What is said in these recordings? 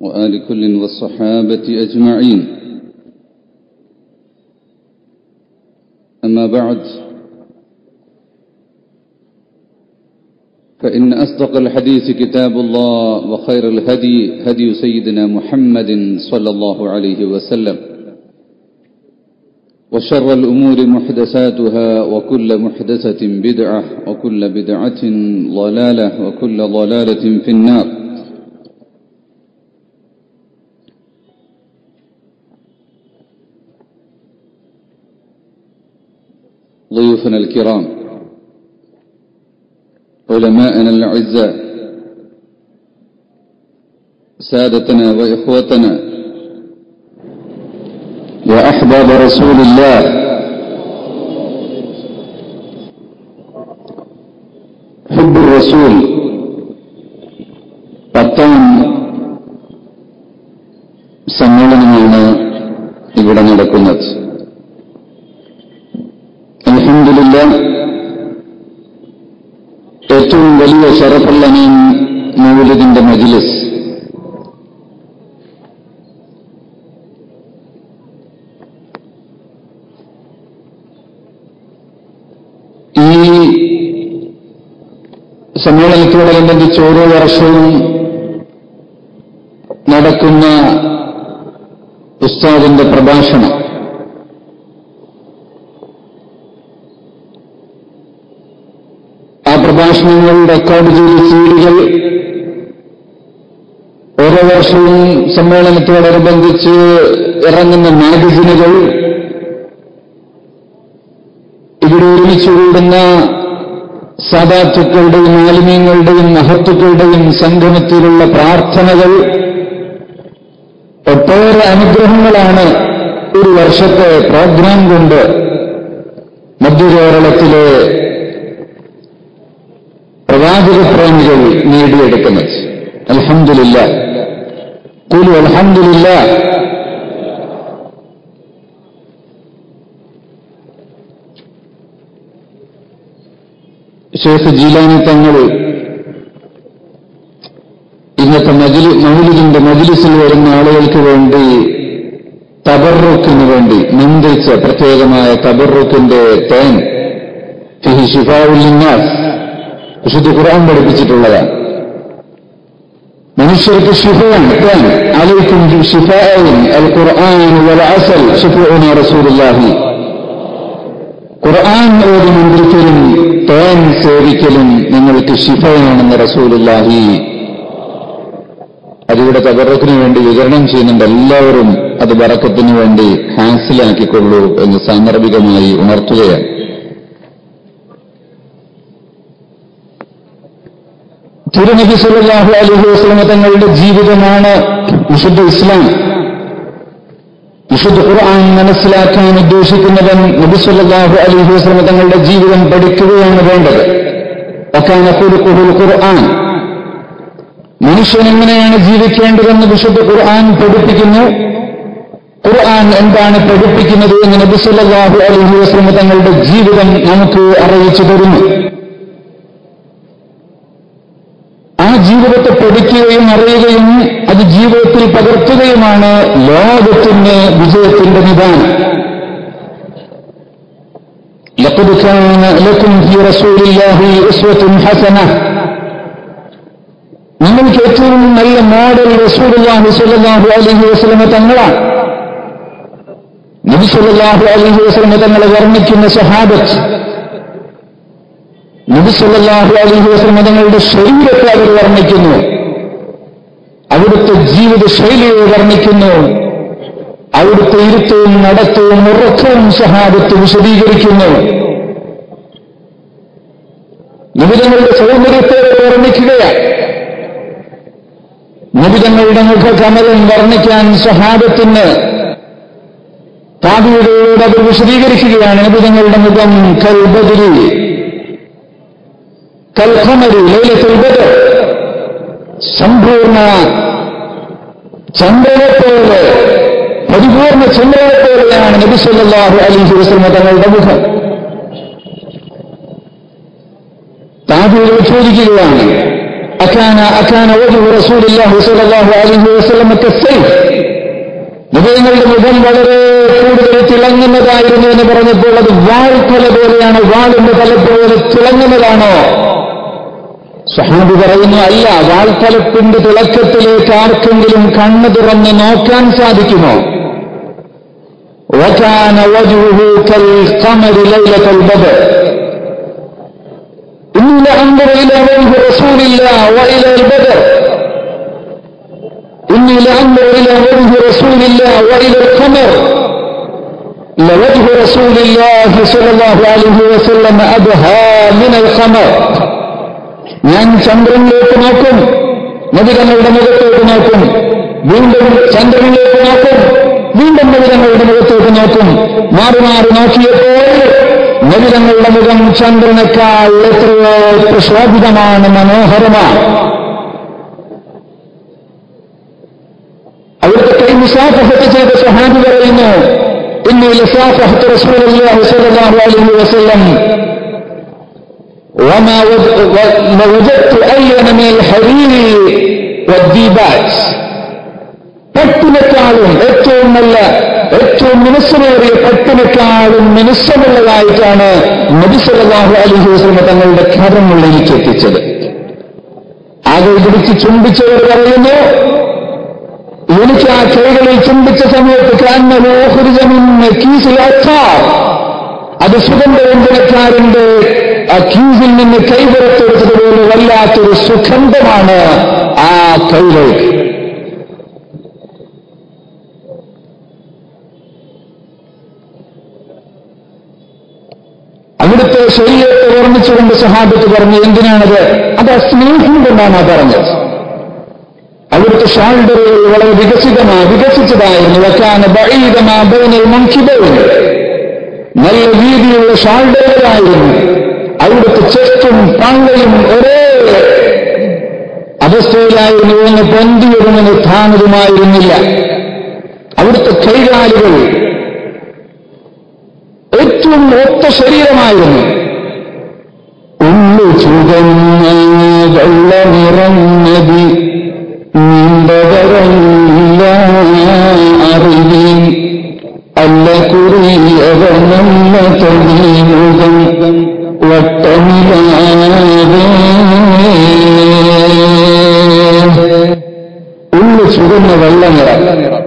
وآل كل والصحابة أجمعين أما بعد فإن أصدق الحديث كتاب الله وخير الهدي هدي سيدنا محمد صلى الله عليه وسلم وشر الأمور محدثاتها وكل محدثة بدعة وكل بدعة ضلالة وكل ضلالة في النار ضيوفنا الكرام علماءنا الأعزاء سادتنا وإخوتنا وأحباب رسول الله حب الرسول പത്താം സമ്മേളനമാണ് ഇവിടെ നടക്കുന്നത് അലഹമില്ല ഏറ്റവും വലിയ ഷറഫുള്ള മൗലിദിന്റെ മജിലിസ് ഈ സമ്മേളനത്തോടനുബന്ധിച്ച് ഓരോ വർഷവും നടക്കുന്ന ഉസ്താദിന്റെ പ്രഭാഷണം ആ പ്രഭാഷണങ്ങൾ റെക്കോർഡ് ചെയ്ത സീഡുകൾ ഓരോ വർഷവും സമ്മേളനത്തോടനുബന്ധിച്ച് ഇറങ്ങുന്ന മാഗസിനുകൾ ഇവിടെ ഒരുമിച്ച് കൂടുന്ന സാധാത്തുക്കളുടെയും മാലിന്യങ്ങളുടെയും മഹത്തുക്കളുടെയും സംഗമത്തിലുള്ള പ്രാർത്ഥനകൾ ഒട്ടേറെ അനുഗ്രഹങ്ങളാണ് ഒരു വർഷത്തെ പ്രോഗ്രാം കൊണ്ട് മധ്യകേരളത്തിലെ പ്രവാചക പ്രേമികൾ നേടിയെടുക്കുന്നത് അലഹമില്ല കൂലു അലഹമില്ല ഷേഖ് ജീലാനി തങ്ങൾ ഇന്നത്തെ മജിലി മൗലിദിന്റെ മജിലിസിൽ വരുന്ന ആളുകൾക്ക് വേണ്ടി തബറുക്കിന് വേണ്ടി നിയന്ത്രിച്ച പ്രത്യേകമായ തബറുക്കിന്റെ തേൻ ഫിഹി ഷിഫാവുല്ലിന്നാസ് വിശുദ്ധ ഖുർആൻ പഠിപ്പിച്ചിട്ടുള്ളതാണ് മനുഷ്യർക്ക് ഷിഫയാണ് തേൻ അലൈക്കും ഷിഫായിൻ അൽ ഖുർആൻ വൽ അസൽ ഷിഫുന റസൂലുള്ളാഹി ഖുർആൻ ഓതി മന്ത്രിക്കലും തേൻ സേവിക്കലും നിങ്ങൾക്ക് ശിഫയാണെന്ന് റസൂലുല്ലാഹി അതിവിടെ തബറക്കിന് വേണ്ടി വിതരണം ചെയ്യുന്നുണ്ട് എല്ലാവരും അത് ബറക്കത്തിന് വേണ്ടി ഹാസിലാക്കിക്കൊള്ളൂ എന്ന് സാന്ദർഭികമായി ഉണർത്തുകയാണ് തിരുനബി സുല്ലാഹു അലഹി വസ്ലമ തങ്ങളുടെ ജീവിതമാണ് വിശുദ്ധ ഇസ്ലാം വിശുദ്ധ ഖുർആൻ മനസ്സിലാക്കാൻ ഉദ്ദേശിക്കുന്നവൻ നബിസ്വല്ലാഹു അലൈഹി വസ്ലമ തങ്ങളുടെ ജീവിതം പഠിക്കുകയാണ് വേണ്ടത് ഒക്കാന കുറുക്കുഹുൽ ഖുർആൻ മനുഷ്യൻ എങ്ങനെയാണ് ജീവിക്കേണ്ടതെന്ന് വിശുദ്ധ ഖുർആൻ പഠിപ്പിക്കുന്നു ഖുർആൻ എന്താണ് പഠിപ്പിക്കുന്നത് എന്ന് നബിസ്വല്ലാഹു അലൈഹി വസ്ലമ തങ്ങളുടെ ജീവിതം നമുക്ക് അറിയിച്ചു തരുന്നു ആ ജീവിതത്തെ പഠിക്കുകയും അറിയുകയും അത് ജീവിതത്തിൽ പകർത്തുകയുമാണ് ലോകത്തിന് വിജയത്തിന്റെ നിദാനം لقد كان لكم في رسول الله أسوة حسنة നിങ്ങൾക്ക് ഏറ്റവും നല്ല മോഡൽ റസൂലുള്ളാഹി സ്വല്ലല്ലാഹു അലൈഹി വസല്ലമ തങ്ങളാണ് നബി സ്വല്ലല്ലാഹു അലൈഹി വസല്ലമ തങ്ങളെ വർണ്ണിക്കുന്ന സഹാബത്ത് നബിസല്ലാഹു അലൈഹി വസ്ലം തങ്ങളുടെ ശരീരത്തെ അവർ വർണ്ണിക്കുന്നു അവിടുത്തെ ജീവിത ശൈലിയെ വർണ്ണിക്കുന്നു അവിടുത്തെ ഇരുത്തവും നടത്തവും ഉറക്കവും സഹാബത്ത് വിശദീകരിക്കുന്നു നിബിതങ്ങളുടെ സൗന്ദര്യത്തെ വർണ്ണിക്കുകയാണ് നിബിതങ്ങളുടെ മുഖകമലം വർണ്ണിക്കാൻ സഹാബത്തിന് താപിയുടെയോട് അവർ വിശദീകരിക്കുകയാണ് നിബിതങ്ങളുടെ മുഖം കൽബദിരി കൽഖമരി ലൈലത്തുൽ ബദർ സമ്പൂർണ്ണ ചന്ദ്രനെപ്പോലെ പരിപൂർണ ചന്ദ്രനെപ്പോലെയാണ് നബി സല്ലല്ലാഹു അലൈഹി വസല്ലം തങ്ങളുടെ മുഖം താപികൾ ചോദിക്കുകയാണ് أكان أكان وجه رسول الله صلى الله عليه وسلم كالسيف നബിയങ്ങളുടെ മുഖം വളരെ കൂടുതൽ തിളങ്ങുന്നതായിരുന്നു എന്ന് പറഞ്ഞപ്പോൾ അത് വാൾ തല പോലെയാണ് വാളിന്റെ തല പോലെ തിളങ്ങുന്നതാണോ സഹാബി പറയുന്നു അല്ല വാൾത്തലപ്പിന്റെ തിളക്കത്തിലേക്ക് ആർക്കെങ്കിലും കണ്ണു തുറന്ന് നോക്കാൻ സാധിക്കുമോ وكان وجهه كالقمر ليلة البدر إني لأنظر إلى وجه رسول الله وإلى البدر إني لأنظر إلى وجه رسول الله وإلى القمر لوجه رسول الله صلى الله عليه وسلم أبهى من القمر ഞാൻ ചന്ദ്രനിലേക്ക് നോക്കും നബിതങ്ങളുടെ മുഖത്തേക്ക് നോക്കും വീണ്ടും ചന്ദ്രനിലേക്ക് നോക്കും വീണ്ടും നബിതങ്ങളുടെ മുഖത്തേക്ക് നോക്കും മാറി മാറി നോക്കിയപ്പോൾ നബിതങ്ങളുടെ മുഖം ചന്ദ്രനേക്കാൾ എത്രയോ പ്രശോഭിതമാണ് മനോഹരമാണ് അവിടുത്തെ കൈ മുസാഫഹത്ത് ചെയ്ത സഹാബി പറയുന്നു ഇന്ന് ലസാഫഹത്ത് റസൂലുള്ളാഹി സ്വല്ലല്ലാഹു അലൈഹി വസല്ലം وما وجدت أين من الحرير والديباج പട്ടിനെക്കാളും ഏറ്റവും നല്ല ഏറ്റവും മിനുസമേറിയ പട്ടിനെക്കാളും മിനുസമുള്ളതായിട്ടാണ് നബിസല്ലാഹു അലഹി വസ്ലമ തങ്ങളുടെ കരമുള്ളിലേക്ക് എത്തിച്ചത് ആകെ പിടിച്ച് ചുംബിച്ചവർ പറയുന്നു എനിക്ക് ആ കൈകളിൽ ചുംബിച്ച സമയത്ത് കാന്നലോഹരിജമിന്ന് കീസിലാക്കാം അത് സുഗന്ധവ്യഞ്ജനക്കാരന്റെ ആ ക്യൂസിൽ നിന്ന് കൈപുറത്തെടുത്തതുപോലെ വല്ലാത്തൊരു സുഗന്ധമാണ് ആ കൈകൾക്ക് അവിടുത്തെ ശരീരത്തെ ഓർമ്മിച്ചുകൊണ്ട് സഹാബത്ത് പറഞ്ഞു എന്തിനാണത് അത് ആ സ്നേഹം കൊണ്ടാണ് ആ പറഞ്ഞത് അവിടുത്തെ ഷോൾഡറുകൾ വളരെ വികസിതമാ വികസിച്ചതായിരുന്നു വെക്കാൻ ബഴീതമാ ബൈനൽ മങ്കിബവും നല്ല വീതിയുള്ള ഷോൾഡറുകളായിരുന്നു അവിടുത്തെ ചെസ്റ്റും പങ്കയും ഒരേ അവസ്ഥയിലായിരുന്നു എന്ന് പൊന്തിയൊരുമെന്ന് താമതമായിരുന്നില്ല അവിടുത്തെ കൈകാലുകൾ ഏറ്റവും ഒത്ത ശരീരമായിരുന്നു ഉള്ളു ചുകന്ന വെള്ള നിറഞ്ഞതി നീണ്ടവരല്ല അറിവീൻ അല്ല കുറിയവനല്ല തലീമുഖം വട്ടമിലാവേ ഉള്ളു ചുവന്ന വെള്ള നിറം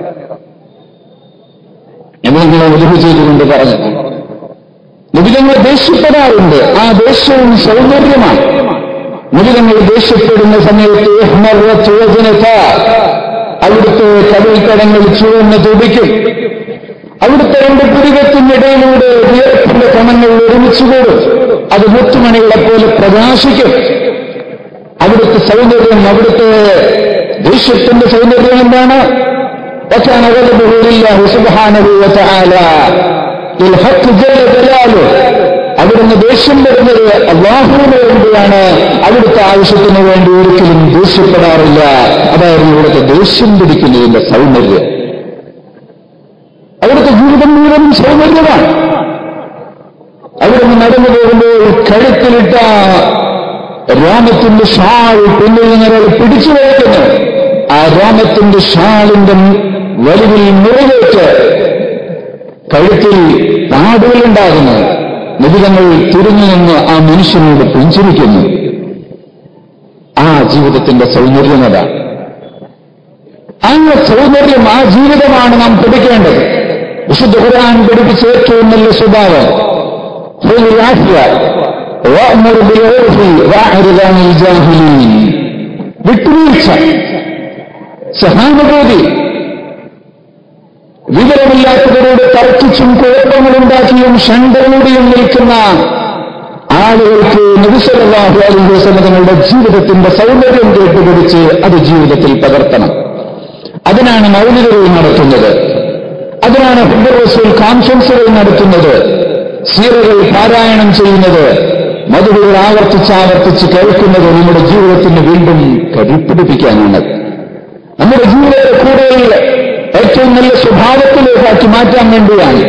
എന്നിങ്ങനെ ഒതുവ് ചെയ്തുകൊണ്ട് പറഞ്ഞത് നിബിതങ്ങൾ ദേഷ്യപ്പെടാറുണ്ട് ആ ദേഷ്യവും സൗന്ദര്യമാണ് നിബിതങ്ങൾ ദേഷ്യപ്പെടുന്ന സമയത്ത് ഹ്മർവത്തുവചനത അവിടുത്തെ കടൽക്കടങ്ങൾ ചുവന്ന് തുടിക്കും അവിടുത്തെ രണ്ട് പുരികത്തിനിടയിലൂടെ വിയർപ്പിന്റെ കണങ്ങൾ ഒരുമിച്ചുകൂടും അത് മുത്തുമണികളെ പോലെ പ്രകാശിക്കും അവിടുത്തെ സൗന്ദര്യം അവിടുത്തെ ദേഷ്യത്തിന്റെ സൗന്ദര്യം എന്താണ് وكان غضبه لله سبحانه وتعالى للحق جل جلاله അവിടുന്ന് ദേഷ്യം വരുന്നത് അള്ളാഹുവിന് വേണ്ടിയാണ് അവിടുത്തെ ആവശ്യത്തിന് വേണ്ടി ഒരിക്കലും ദേഷ്യപ്പെടാറില്ല അതായിരുന്നു ഇവിടുത്തെ ദേഷ്യം പിടിക്കുന്നതിന്റെ സൗന്ദര്യം അവിടുത്തെ ജീവിതം മുഴുവനും സൗന്ദര്യമാണ് അവിടുന്ന് നടന്നു പോകുമ്പോൾ കഴുത്തിലിട്ട രോമത്തിന്റെ ഷാൾ പിന്നിൽ നിന്നൊരാൾ പിടിച്ചു വയ്ക്കുന്നു ആ രോമത്തിന്റെ ഷാളിന്റെ വലിവിൽ മുറിവേറ്റ് കഴുത്തിൽ പാടുകളുണ്ടാകുന്നു നിബിതങ്ങൾ തിരിഞ്ഞു നിന്ന് ആ മനുഷ്യനോട് പുഞ്ചിരിക്കുന്നു ആ ജീവിതത്തിന്റെ സൗന്ദര്യം അതാണ് ആ സൗന്ദര്യം ആ ജീവിതമാണ് നാം പഠിക്കേണ്ടത് വിശുദ്ധ ഖുർആൻ പഠിപ്പിച്ച ഏറ്റവും നല്ല സ്വഭാവം خذ العفو وأمر بالعرف وأعرض عن الجاهلين വിട്ടുവീഴ്ച സഹാനുഭൂതി വിവരമില്ലാത്തവരോട് തർക്കിച്ചും കുഴപ്പങ്ങളുണ്ടാക്കിയും ഷണ്ടകൂടിയും നിൽക്കുന്ന ആളുകൾക്ക് നബിസലാഹു അലൈഹി വസല്ലം തങ്ങളുടെ ജീവിതത്തിന്റെ സൗന്ദര്യം കേട്ടുപിടിച്ച് അത് ജീവിതത്തിൽ പകർത്തണം അതിനാണ് മൗലികകൾ നടത്തുന്നത് അതിനാണ് ഹിന്ദു റസൂൽ കോൺഫറൻസുകൾ നടത്തുന്നത് സീറകൾ പാരായണം ചെയ്യുന്നത് മധുരകൾ ആവർത്തിച്ച് ആവർത്തിച്ച് കേൾക്കുന്നത് നമ്മുടെ ജീവിതത്തിന് വീണ്ടും കരുപ്പിടിപ്പിക്കാനാണ് നമ്മുടെ ജീവിതത്തെ കൂടുതൽ ഏറ്റവും നല്ല സ്വഭാവത്തിലേക്കാക്കി മാറ്റാൻ വേണ്ടിയാണ്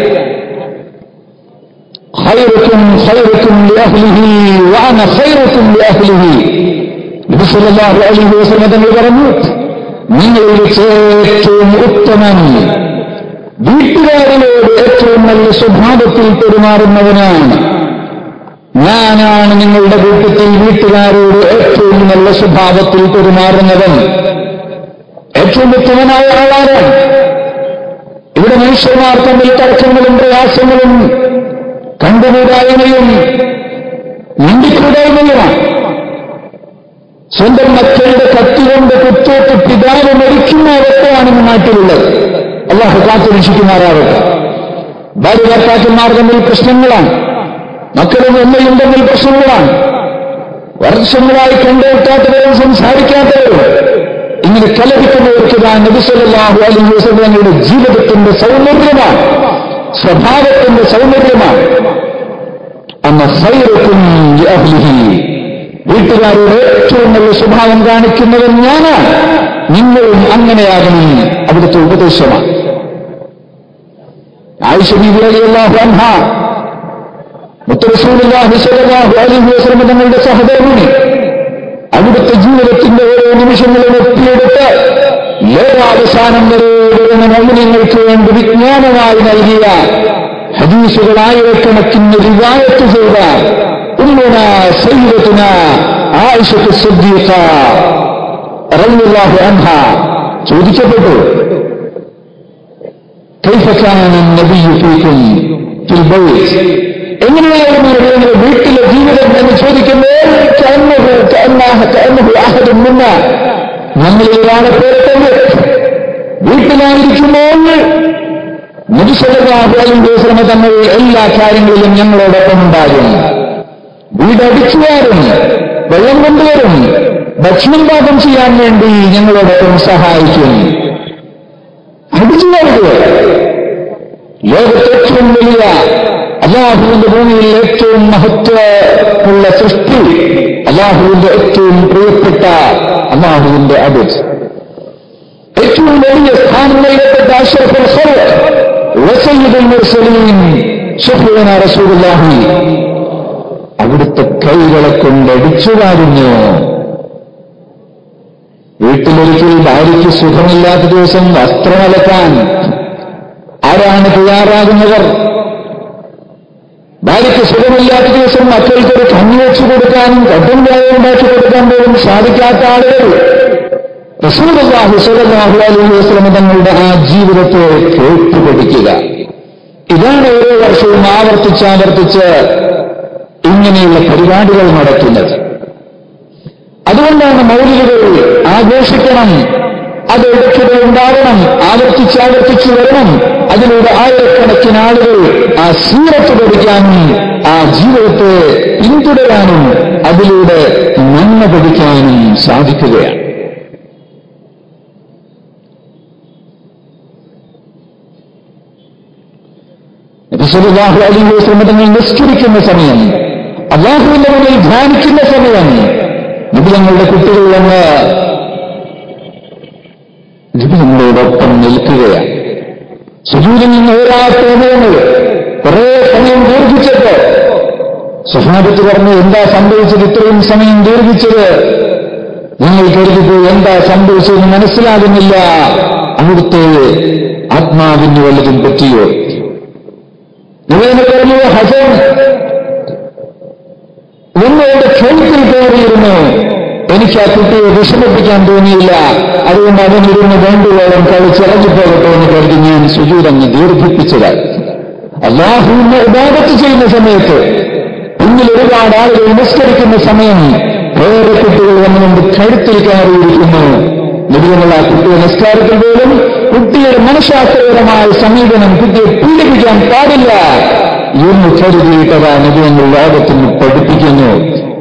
ഖൈറുക്കും ഖൈറുക്കും ലിഅഹ്ലിഹി വഅന ഖൈറുക്കും ലിഅഹ്ലിഹി നബിസല്ലാഹു അലൈഹി വസല്ലം തങ്ങൾ പറഞ്ഞു നിങ്ങളിൽ വെച്ച് ഏറ്റവും ഉത്തമൻ വീട്ടുകാരിലോട് ഏറ്റവും നല്ല സ്വഭാവത്തിൽ പെരുമാറുന്നവനാണ് ഞാനാണ് നിങ്ങളുടെ കൂട്ടത്തിൽ വീട്ടുകാരോട് ഏറ്റവും നല്ല സ്വഭാവത്തിൽ പെരുമാറുന്നവൻ ഏറ്റവും ഉത്തമനായ ആളാരാണ് ഇവിടെ മനുഷ്യന്മാർ തമ്മിൽ തർക്കങ്ങളും പ്രയാസങ്ങളും കണ്ടുകൂടായ്മയും മിണ്ടിക്കൂടായ്മയുമാണ് സ്വന്തം മക്കളുടെ കത്തികൊണ്ട് കുത്തേറ്റ് പിതാവ് മരിക്കുന്ന അവസ്ഥയാണ് ഇന്ന് നാട്ടിലുള്ളത് അള്ളാഹു കാത്തു രക്ഷിക്കുമാറാവട്ടെ ഭാര്യ ഭർത്താക്കന്മാർ തമ്മിൽ പ്രശ്നങ്ങളാണ് മക്കളും ഉമ്മയും തമ്മിൽ പ്രശ്നങ്ങളാണ് വർഷങ്ങളായി കണ്ടുകിട്ടാത്തവരും സംസാരിക്കാത്തവരും ഇങ്ങനെ കലപിക്കുന്നവർക്ക് ഞാൻ നബിസല്ലാഹു അലൈഹി വസല്ലങ്ങളുടെ ജീവിതത്തിന്റെ സൗന്ദര്യമാണ് സ്വഭാവത്തിന്റെ സൗന്ദര്യമാണ് അന്ന് സൈറക്കും അഹ്ലിഹി വീട്ടുകാരോട് ഏറ്റവും നല്ല സ്വഭാവം കാണിക്കുന്നവൻ ഞാനാണ് നിങ്ങളും അങ്ങനെയാകണം അവിടുത്തെ ഉപദേശമാണ് ആയിഷ ബീബി റളിയല്ലാഹു അൻഹ മുത്തറസൂലുള്ളാഹി സ്വല്ലല്ലാഹു അലൈഹി വസല്ലം തങ്ങളുടെ സഹധർമ്മിണി അവിടുത്തെ ജീവിതത്തിന്റെ ഓരോ നിമിഷങ്ങളും ഒപ്പിയെടുത്ത് ലോകാവസാനം വരെ വരുന്ന മൗലിങ്ങൾക്ക് വേണ്ടി വിജ്ഞാനമായി നൽകിയ ഹദീസുകൾ ആയിരക്കണക്കിന് റിവായത്ത് ചെയ്ത ഉമ്മുന സയ്യിദത്തുന ആയിഷത്ത് സിദ്ദീഖ റളിയല്ലാഹു അൻഹ ചോദിക്കപ്പെട്ടു كيف كان النبي فيكم في البيت എങ്ങനെയായിരുന്നു നിങ്ങളുടെ വീട്ടിലെ ജീവിതം എന്ന് ചോദിക്കുമ്പോൾ കഅന്നഹു കഅന്നഹു കഅന്നഹു അഹദും മിന്ന നമ്മളിൽ ഒരാളെ പോലെ തന്നെ വീട്ടിലായിരിക്കുമ്പോൾ നബിസല്ലാഹു അലൈഹി വസല്ലം തങ്ങൾ എല്ലാ കാര്യങ്ങളിലും ഞങ്ങളോടൊപ്പം ഉണ്ടാകും വീടടിച്ചുവാരും വെള്ളം കൊണ്ടുവരും ഭക്ഷണം പാകം ചെയ്യാൻ വേണ്ടി ഞങ്ങളോടൊപ്പം സഹായിക്കും അടിച്ചു നൽകുക ലോകത്തെ ഏറ്റവും വലിയ അള്ളാഹുവിന്റെ ഭൂമിയിൽ ഏറ്റവും മഹത്വമുള്ള സൃഷ്ടി അള്ളാഹുവിന്റെ ഏറ്റവും പ്രിയപ്പെട്ട അള്ളാഹുവിന്റെ അബിദ് ഏറ്റവും വലിയ സ്ഥാനങ്ങളിലെപ്പെട്ട അഷ്റഫുൽ ഖൽഖ് വസയ്യിദുൽ മുർസലീൻ ഷഫീന റസൂലുള്ളാഹി അവിടുത്തെ കൈകളെ കൊണ്ട് അടിച്ചു വാരുന്നു വീട്ടിലൊരിക്കൽ ഭാര്യയ്ക്ക് സുഖമില്ലാത്ത ദിവസം വസ്ത്രമലക്കാൻ ആരാണ് തയ്യാറാകുന്നവർ ഭാര്യയ്ക്ക് സുഖമില്ലാത്ത ദിവസം മക്കൾക്കൊരു കഞ്ഞി വെച്ചു കൊടുക്കാനും കട്ടും ചായ ഉണ്ടാക്കി കൊടുക്കാൻ പോലും സാധിക്കാത്ത ആളുകൾ റസൂലുള്ളാഹി സ്വല്ലല്ലാഹു അലൈഹി വസല്ലം തങ്ങളുടെ ആ ജീവിതത്തെ കേട്ടുപഠിക്കുക ഇതാണ് ഓരോ വർഷവും ആവർത്തിച്ചാവർത്തിച്ച് ഇങ്ങനെയുള്ള പരിപാടികൾ നടത്തുന്നത് അതുകൊണ്ടാണ് മൗലികകൾ ആഘോഷിക്കണം അത് ഇടയ്ക്കിടെ ഉണ്ടാവണം ആവർത്തിച്ചാവർത്തിച്ചു വരണം അതിലൂടെ ആയിരക്കണക്കിന് ആളുകൾ ആ സീറത്ത് പഠിക്കാനും ആ ജീവിതത്തെ പിന്തുടരാനും അതിലൂടെ നന്മ പഠിക്കാനും സാധിക്കുകയാണ് നബിസല്ലാഹു അലൈഹി വസല്ലം തങ്ങൾ നിസ്കരിക്കുന്ന സമയം അള്ളാഹുവിന്റെ മുന്നിൽ ധ്യാനിക്കുന്ന സമയം നബി ഞങ്ങളുടെ കുട്ടികൾ വന്ന് നബി നമ്മളോടൊപ്പം നിൽക്കുകയാണ് സുജൂരിൽ നിന്ന് ഓരാത്തോന്നുകൾ കുറെ സമയം ദീർഘിച്ചപ്പോ സുഹാബത്ത് പറഞ്ഞു എന്താ സംഭവിച്ചത് ഇത്രയും സമയം ദീർഘിച്ചത് നിങ്ങൾ കരുതിപ്പോയി എന്താ സംഭവിച്ചതെന്ന് മനസ്സിലാകുന്നില്ല അവിടുത്തെ ആത്മാവിന് വല്ലതും പറ്റിയോ നിങ്ങളെന്ന് പറഞ്ഞു ഹസൻ ഒന്ന് എന്റെ ക്ഷണിത്തിൽ കയറിയിരുന്നു എനിക്ക് ആ കുട്ടിയെ വിഷമിപ്പിക്കാൻ തോന്നിയില്ല അതുകൊണ്ട് അവനിരുന്ന് വേണ്ടുവോളം കളിച്ചിറങ്ങിപ്പോകട്ടെ എന്ന് കരുതി ഞാൻ സുജൂരങ്ങ് ദീർഘിപ്പിച്ചതാണ് അള്ളാഹുവിനെ ഇബാദത്ത് ചെയ്യുന്ന സമയത്ത് പിന്നിൽ ഒരുപാട് ആളുകൾ നിസ്കരിക്കുന്ന സമയം വേറെ കുട്ടികൾ വന്നുകൊണ്ട് കഴുത്തിൽ കയറിയിരിക്കുന്നു നിബിധങ്ങൾ ആ കുട്ടിയെ നിസ്കാരത്തിൽ പോലും കുട്ടിയുടെ മനഃശാസ്ത്രപരമായ സമീപനം കുട്ടിയെ പീഡിപ്പിക്കാൻ പാടില്ല എന്ന് കരുതിയിട്ടതാ നിബിധങ്ങൾ ലോകത്തിന് പഠിപ്പിക്കുന്നു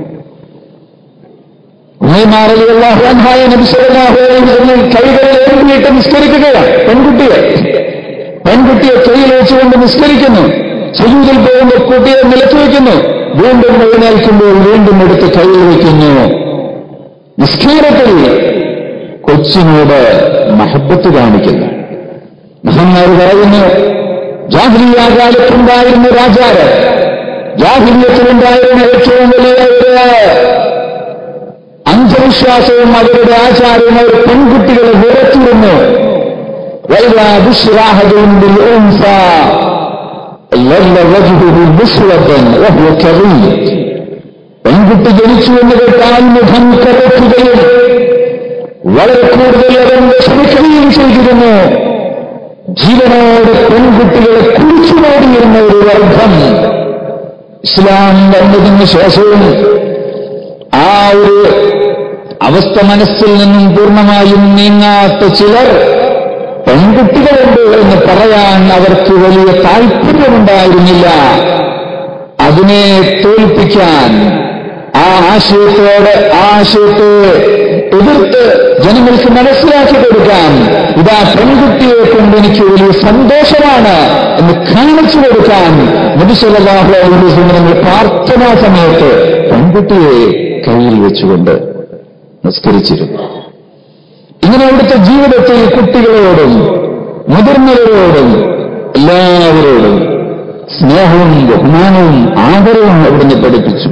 ഉമ്മമാറിയാഹുഹായ നബിസ്വല്ലാഹുവിൽ കൈകളിൽ ഏറിയിട്ട് നിസ്കരിക്കുകയാണ് പെൺകുട്ടിയെ പെൺകുട്ടിയെ കയ്യിൽ വെച്ചുകൊണ്ട് നിസ്കരിക്കുന്നു സുജൂതിൽ പോകുമ്പോൾ കുട്ടിയെ നിലച്ചു വയ്ക്കുന്നു വീണ്ടും എഴുന്നേൽക്കുമ്പോൾ വീണ്ടും എടുത്ത് കയ്യിൽ വയ്ക്കുന്നു നിസ്കാരത്തിൽ കൊച്ചിനോട് മഹബത്ത് കാണിക്കുന്നു മഹന്മാർ പറയുന്നു ജാഹ്ലിയ കാലത്തുണ്ടായിരുന്ന രാജാവ് ജാഹ്ലിയത്തിലുണ്ടായിരുന്ന ഏറ്റവും വലിയ ഒരു അഞ്ചന വിശ്വാസവും അവരുടെ ആചാരവും അവർ പെൺകുട്ടികളെ വിറച്ചിരുന്നു وإذا بشر أحدهم بالأنثى ظل وجهه مسودا وهو كظيم പെൺകുട്ടി ജനിച്ചു എന്ന് കേട്ടാൽ മുഖം കരക്കുകയും വളരെ കൂടുതൽ അവൻ വിഷമിക്കുകയും ചെയ്തിരുന്നു ജീവനോട് പെൺകുട്ടികളെ കുറിച്ചുനോടിയിരുന്ന ഒരു വർഗം ഇസ്ലാം വന്നതിന് ശേഷവും ആ ഒരു അവസ്ഥ മനസ്സിൽ നിന്നും പൂർണ്ണമായും നീങ്ങാത്ത ചിലർ പെൺകുട്ടികളുണ്ട് എന്ന് പറയാൻ അവർക്ക് വലിയ താല്പര്യമുണ്ടായിരുന്നില്ല അതിനെ തോൽപ്പിക്കാൻ ആ ആശയത്തോട് ആ ആശയത്തെ എതിർത്ത് ജനങ്ങൾക്ക് മനസ്സിലാക്കി കൊടുക്കാൻ ഇതാ പെൺകുട്ടിയെ കൊണ്ട് എനിക്ക് വലിയ സന്തോഷമാണ് എന്ന് കാണിച്ചു കൊടുക്കാൻ നബിസല്ലാഹു അലൈഹി പ്രാർത്ഥനാ സമയത്ത് പെൺകുട്ടിയെ കയ്യിൽ വെച്ചുകൊണ്ട് നിസ്കരിച്ചിരുന്നു ഇങ്ങനെ അവിടുത്തെ ജീവിതത്തിൽ കുട്ടികളോടും മുതിർന്നവരോടും എല്ലാവരോടും സ്നേഹവും ബഹുമാനവും ആദരവും അവിടുന്ന് പഠിപ്പിച്ചു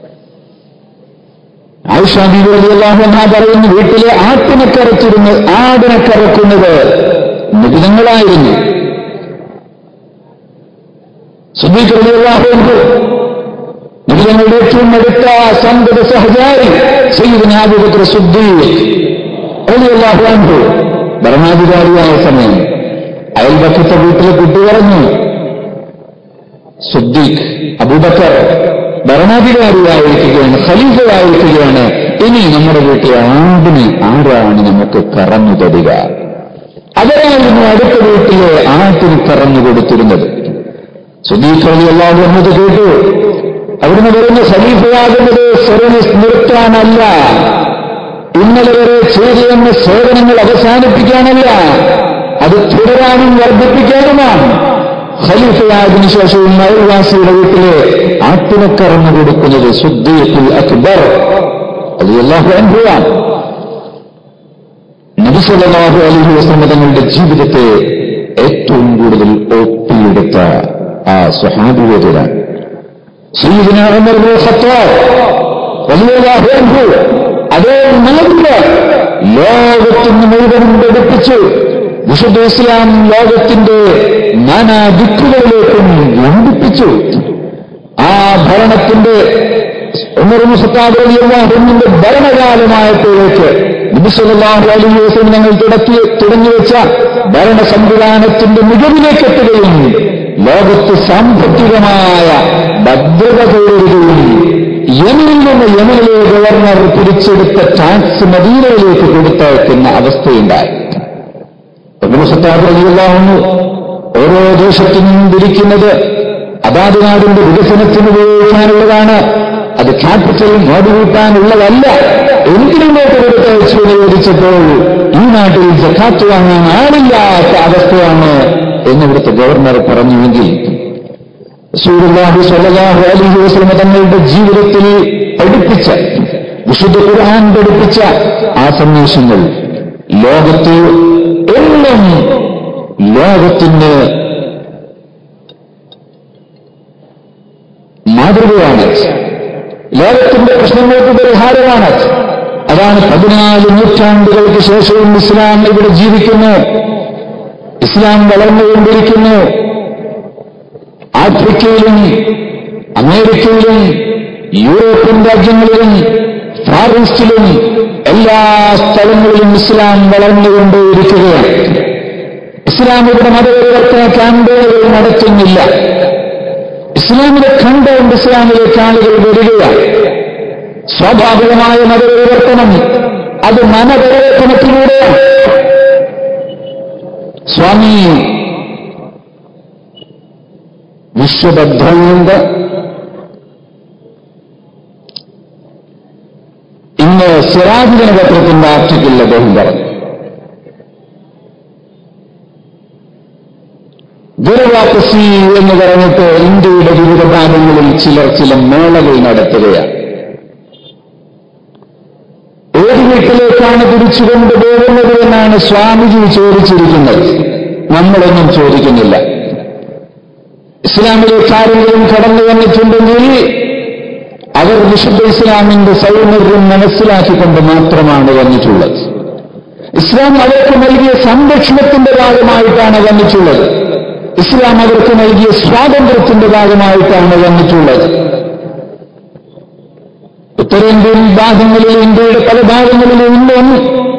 ആയിഷാബിഅള്ളാഹുന പറയുന്നു വീട്ടിലെ ആട്ടിനെ കറച്ചിരുന്ന് ആടിനെ കറക്കുന്നത് നിബിധങ്ങളായിരുന്നു സുബീഖ്ലാഹുണ്ട് നിബിധങ്ങളുടെ ഏറ്റവും അടുത്ത സന്തത സഹചാരി സയ്യിദ്നാബുബക്കർ സുദ്ദീഖ് അള്ളാഹു ഭരണാധികാരിയായ സമയം അയൽപക്കത്തെ വീട്ടിലെ കുട്ടി പറഞ്ഞു സുദ്ദീഖ് അബൂബക്കർ ഭരണാധികാരിയായിരിക്കുകയാണ് ഖലീഫയായിരിക്കുകയാണ് ഇനി നമ്മുടെ വീട്ടിലെ ആടിന് ആരാണ് നമുക്ക് കറന്നു തരിക അവരായിരുന്നു അടുത്ത വീട്ടിലെ ആട്ടിന് കറന്നു കൊടുത്തിരുന്നത് സുദീഖ് അലി അള്ളാഹു എന്നത് കേട്ടു അവിടുന്ന് പറയുന്ന ഖലീഫയാകുന്നത് സർവീസ് നിർത്താനല്ല ഇന്നലെ വരെ ചെയ്തുവന്ന സേവനങ്ങൾ അവസാനിപ്പിക്കാനല്ല അത് തുടരാനും വർദ്ധിപ്പിക്കാനുമാണ് ഖലീഫയായതിനു ശേഷവും അയൽവാസിയുടെ വീട്ടിലെ ആട്ടിനെ കറന്നു കൊടുക്കുന്നത് സുദ്ദീഖുൽ അക്ബർ അത് അള്ളാഹു അനുഭവമാണ് നബിസല്ലാഹു അലഹി വസ്ലമ തങ്ങളുടെ ജീവിതത്തെ ഏറ്റവും കൂടുതൽ ഒപ്പിയെടുത്ത ആ സ്വഹാബിവേദരാണ് സയ്യിദിന ഉമർ ബിൻ ഖത്താബ് റളിയല്ലാഹു അൻഹു അതേ മാതൃക ലോകത്തിന് മുഴുവനും പഠിപ്പിച്ചു വിശുദ്ധ ഇസ്ലാം ലോകത്തിന്റെ നാനാ ദിക്കുകളിലേക്കും വ്യാപിപ്പിച്ചു ആ ഭരണത്തിന്റെ ഉമർമുഖത്താബിന്റെ ഭരണകാലമായപ്പോഴേക്ക് നബിസല്ലാഹു അലൈഹി വസല്ലം ഞങ്ങൾ തുടക്കി തുടങ്ങിവെച്ച ഭരണ സംവിധാനത്തിന്റെ മികവിലേക്ക് എത്തുകയും ലോകത്ത് സാമ്പത്തികമായ ഭദ്രത കയറുകയും യമനിൽ നിന്ന് യമനിലെ ഗവർണർ പിടിച്ചെടുത്ത ടാക്സ് മദീനയിലേക്ക് കൊടുത്തയക്കുന്ന അവസ്ഥയുണ്ടായി ഉമർമുഖത്താബിറിയാവുന്നു ഓരോ ദേശത്തിനും തിരിക്കുന്നത് അതാത് നാടിന്റെ വികസനത്തിന് ഉപയോഗിക്കാനുള്ളതാണ് അത് ക്യാപിറ്റൽ മോടികൂട്ടാനുള്ളതല്ല എന്തിനുമേട്ട് കൊടുത്തയച്ചു എന്ന് ചോദിച്ചപ്പോൾ ഈ നാട്ടിൽ ജക്കാത്ത് വാങ്ങാൻ ആളില്ലാത്ത അവസ്ഥയാണ് എന്നിവിടുത്തെ ഗവർണർ പറഞ്ഞുവെങ്കിൽ സൂര്യല്ലാഹു സല്ലാഹു അലഹി വസ്ലമ തങ്ങളുടെ ജീവിതത്തിൽ പഠിപ്പിച്ച വിശുദ്ധ ഖുർആൻ പഠിപ്പിച്ച ആ സന്ദേശങ്ങൾ ലോകത്ത് എന്നും ലോകത്തിന് മാതൃകയാണ് ലോകത്തിന്റെ പ്രശ്നങ്ങൾക്ക് പരിഹാരമാണ് അതാണ് പതിനാല് നൂറ്റാണ്ടുകൾക്ക് ശേഷവും ഇസ്ലാം ഇവിടെ ജീവിക്കുന്നു ഇസ്ലാം വളർന്നുകൊണ്ടിരിക്കുന്നു ആഫ്രിക്കയിലും അമേരിക്കയിലും യൂറോപ്യൻ രാജ്യങ്ങളിലും ഫാർ ഈസ്റ്റിലും എല്ലാ സ്ഥലങ്ങളിലും ഇസ്ലാം വളർന്നുകൊണ്ടേയിരിക്കുകയാണ് ഇസ്ലാം ഇവിടെ മതപരിവർത്തന ക്യാമ്പയിനുകൾ നടത്തുന്നില്ല ഇസ്ലാമിനെ കണ്ടുകൊണ്ട് ഇസ്ലാമിലേക്ക് ആളുകൾ വരികയാണ് സ്വാഭാവികമായ മതപരിവർത്തനം അത് മനപരിവർത്തനത്തിലൂടെയാണ് സ്വാമി വിശ്വബദ്ധാനന്ദ ഇന്ന് സിറാജ് ദിനപത്രത്തിന്റെ ആർട്ടിക്കിളിൽ അദ്ദേഹം പറഞ്ഞു ദുരവാപ്പസി എന്ന് പറഞ്ഞിട്ട് ഇന്ത്യയുടെ വിവിധ ഭാഗങ്ങളിൽ ചിലർ ചില മേളകൾ നടത്തുകയാണ് ഏത് വീട്ടിലേക്കാണ് തിരിച്ചു കൊണ്ടുപോകുന്നത് എന്നാണ് സ്വാമിജി ചോദിച്ചിരിക്കുന്നത് നമ്മളൊന്നും ചോദിക്കുന്നില്ല ഇസ്ലാമിലേക്ക് ആരെങ്കിലും കടന്നു വന്നിട്ടുണ്ടെങ്കിൽ അവർ വിശുദ്ധ ഇസ്ലാമിന്റെ സൗന്ദര്യം മനസ്സിലാക്കിക്കൊണ്ട് മാത്രമാണ് വന്നിട്ടുള്ളത് ഇസ്ലാം അവർക്ക് നൽകിയ സംരക്ഷണത്തിന്റെ ഭാഗമായിട്ടാണ് വന്നിട്ടുള്ളത് ഇസ്ലാം അവർക്ക് നൽകിയ സ്വാതന്ത്ര്യത്തിന്റെ ഭാഗമായിട്ടാണ് വന്നിട്ടുള്ളത് ഉത്തരേന്ത്യൻ ഭാഗങ്ങളിൽ ഇന്ത്യയുടെ പല ഭാഗങ്ങളിലും ഇന്നും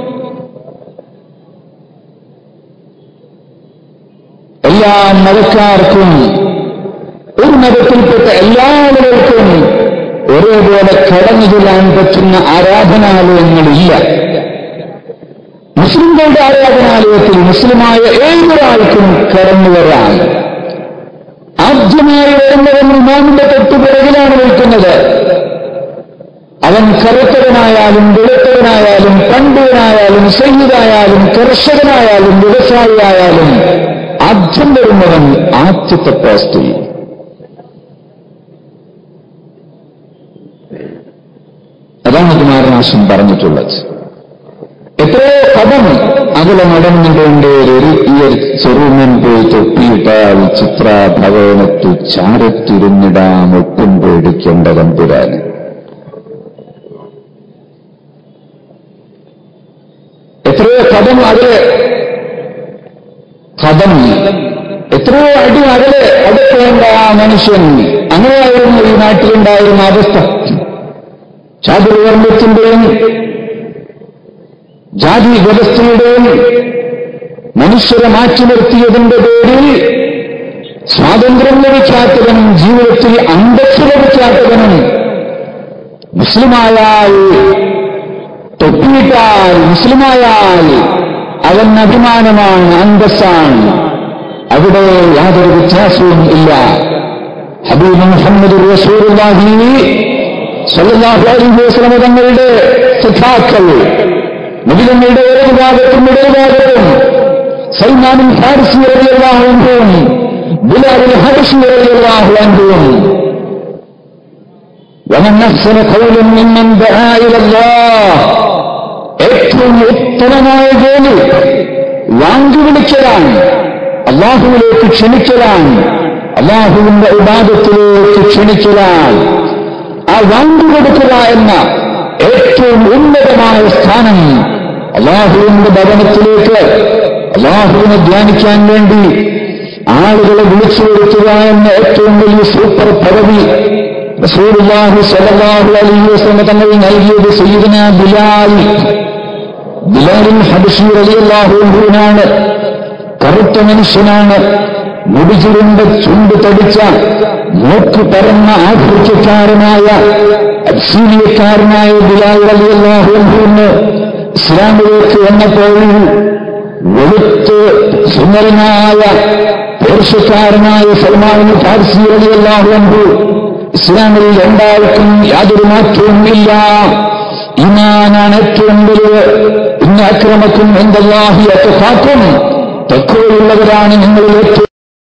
എല്ലാ മതക്കാർക്കും ഒരു മതത്തിൽപ്പെട്ട എല്ലാ ആളുകൾക്കും ഒരേപോലെ കടന്നു ചെല്ലാൻ പറ്റുന്ന ആരാധനാലയങ്ങളില്ല മുസ്ലിങ്ങളുടെ ആരാധനാലയത്തിൽ മുസ്ലിമായ ഏതൊരാൾക്കും കടന്നു വരാം ആദ്യമായി വരുന്നവൻ ഇമാമിന്റെ തൊട്ടുപിറകിലാണ് നിൽക്കുന്നത് അവൻ കറുത്തവനായാലും വെളുത്തവനായാലും പണ്ഡിതനായാലും സൈനികനായാലും കർഷകനായാലും വ്യവസായിയായാലും ആദ്യം വരുന്നവൻ ആദ്യത്തെ പോസ്റ്റിൽ അതാണ് കുമാരനാശം പറഞ്ഞിട്ടുള്ളത് എത്രയോ പദം അകലെ നടന്നുകൊണ്ട് ഒരു ഈ ചെറുമൻ പോയി തൊപ്പിയിട്ടാൽ ചിത്രഭവനത്തു ചാരത്തിരുന്നിടാം ഒട്ടും പേടിക്കേണ്ട തമ്പുരാന് എത്രയോ കഥം അകലെ കഥം എത്രയോ അടി അകലെ അടുക്കേണ്ട ആ മനുഷ്യൻ അങ്ങനെയായിരുന്നു ഈ നാട്ടിലുണ്ടായിരുന്ന അവസ്ഥ ചാതുർവർണ്ണത്തിന്റെയും ജാതി വ്യവസ്ഥയുടെയും മനുഷ്യരെ മാറ്റി നിർത്തിയതിന്റെ പേരിൽ സ്വാതന്ത്ര്യം ലഭിക്കാത്തവനും ജീവിതത്തിൽ അന്തസ് ലഭിക്കാത്തവനും മുസ്ലിമായാൽ തൊപ്പിയിട്ടാൽ മുസ്ലിമായാൽ അവൻ അഭിമാനമാണ് അന്തസ്സാണ് അവിടെ യാതൊരു വ്യത്യാസവും ഇല്ല ഹബീബ് മുഹമ്മദ് റസൂലുള്ളാഹി സല്ലല്ലാഹു അലൈഹി വസല്ലം തങ്ങളുടെ സഖാക്കൾ നബിതങ്ങളുടെ ഒരു ഭാഗത്തും ഇടതു ഭാഗത്തും സൽമാനും ഫാരിസി റളിയല്ലാഹു അൻഹും ബിലാലുൽ ഹബശി റളിയല്ലാഹു അൻഹും ومن أحسن قولا ممن دعا إلى الله ഏറ്റവും ഉത്തമമായ ജോലി വാങ്ങി വിളിക്കലാണ് അള്ളാഹുവിലേക്ക് ക്ഷണിക്കലാണ് അള്ളാഹുവിന്റെ ഉപാദത്തിലേക്ക് ക്ഷണിക്കലാണ് ആ വാങ്ങി കൊടുക്കുക എന്ന ഏറ്റവും ഉന്നതമായ സ്ഥാനം അള്ളാഹുവിന്റെ ഭവനത്തിലേക്ക് അള്ളാഹുവിനെ ധ്യാനിക്കാൻ വേണ്ടി ആളുകളെ വിളിച്ചു വരുത്തുക എന്ന ഏറ്റവും വലിയ സൂപ്പർ പദവി റസൂലുള്ളാഹി സ്വല്ലല്ലാഹു അലൈഹി വസല്ലം തങ്ങൾ നൽകിയത് സയ്യിദന ബിലാൽ ബിലാലിൻ ഹബഷി റളിയല്ലാഹു അൻഹുവിനാണ് കറുത്ത മനുഷ്യനാണ് മുടിചുരുണ്ട ചുണ്ട് തടിച്ച മൂക്ക് പറന്ന ആഫ്രിക്കക്കാരനായ അബ്സീലിയക്കാരനായ ബിലാൽ റളിയല്ലാഹു അൻഹുവിന് ഇസ്ലാമിലേക്ക് വന്നപ്പോൾ വെളുത്ത് സുന്ദരനായ പേർഷ്യക്കാരനായ സൽമാൻ ഫാർസി റളിയല്ലാഹു അൻഹു ഇസ്ലാമിൽ രണ്ടാൾക്കും യാതൊരു മാറ്റവും ഇല്ല ഇമാനാണ് ഏറ്റവും വലുത് ഇന്ന അക്രമക്കും എന്തല്ലാഹി അത്തഫാക്കും തെക്കുകളുള്ളവരാണ് നിങ്ങളിൽ ഏറ്റവും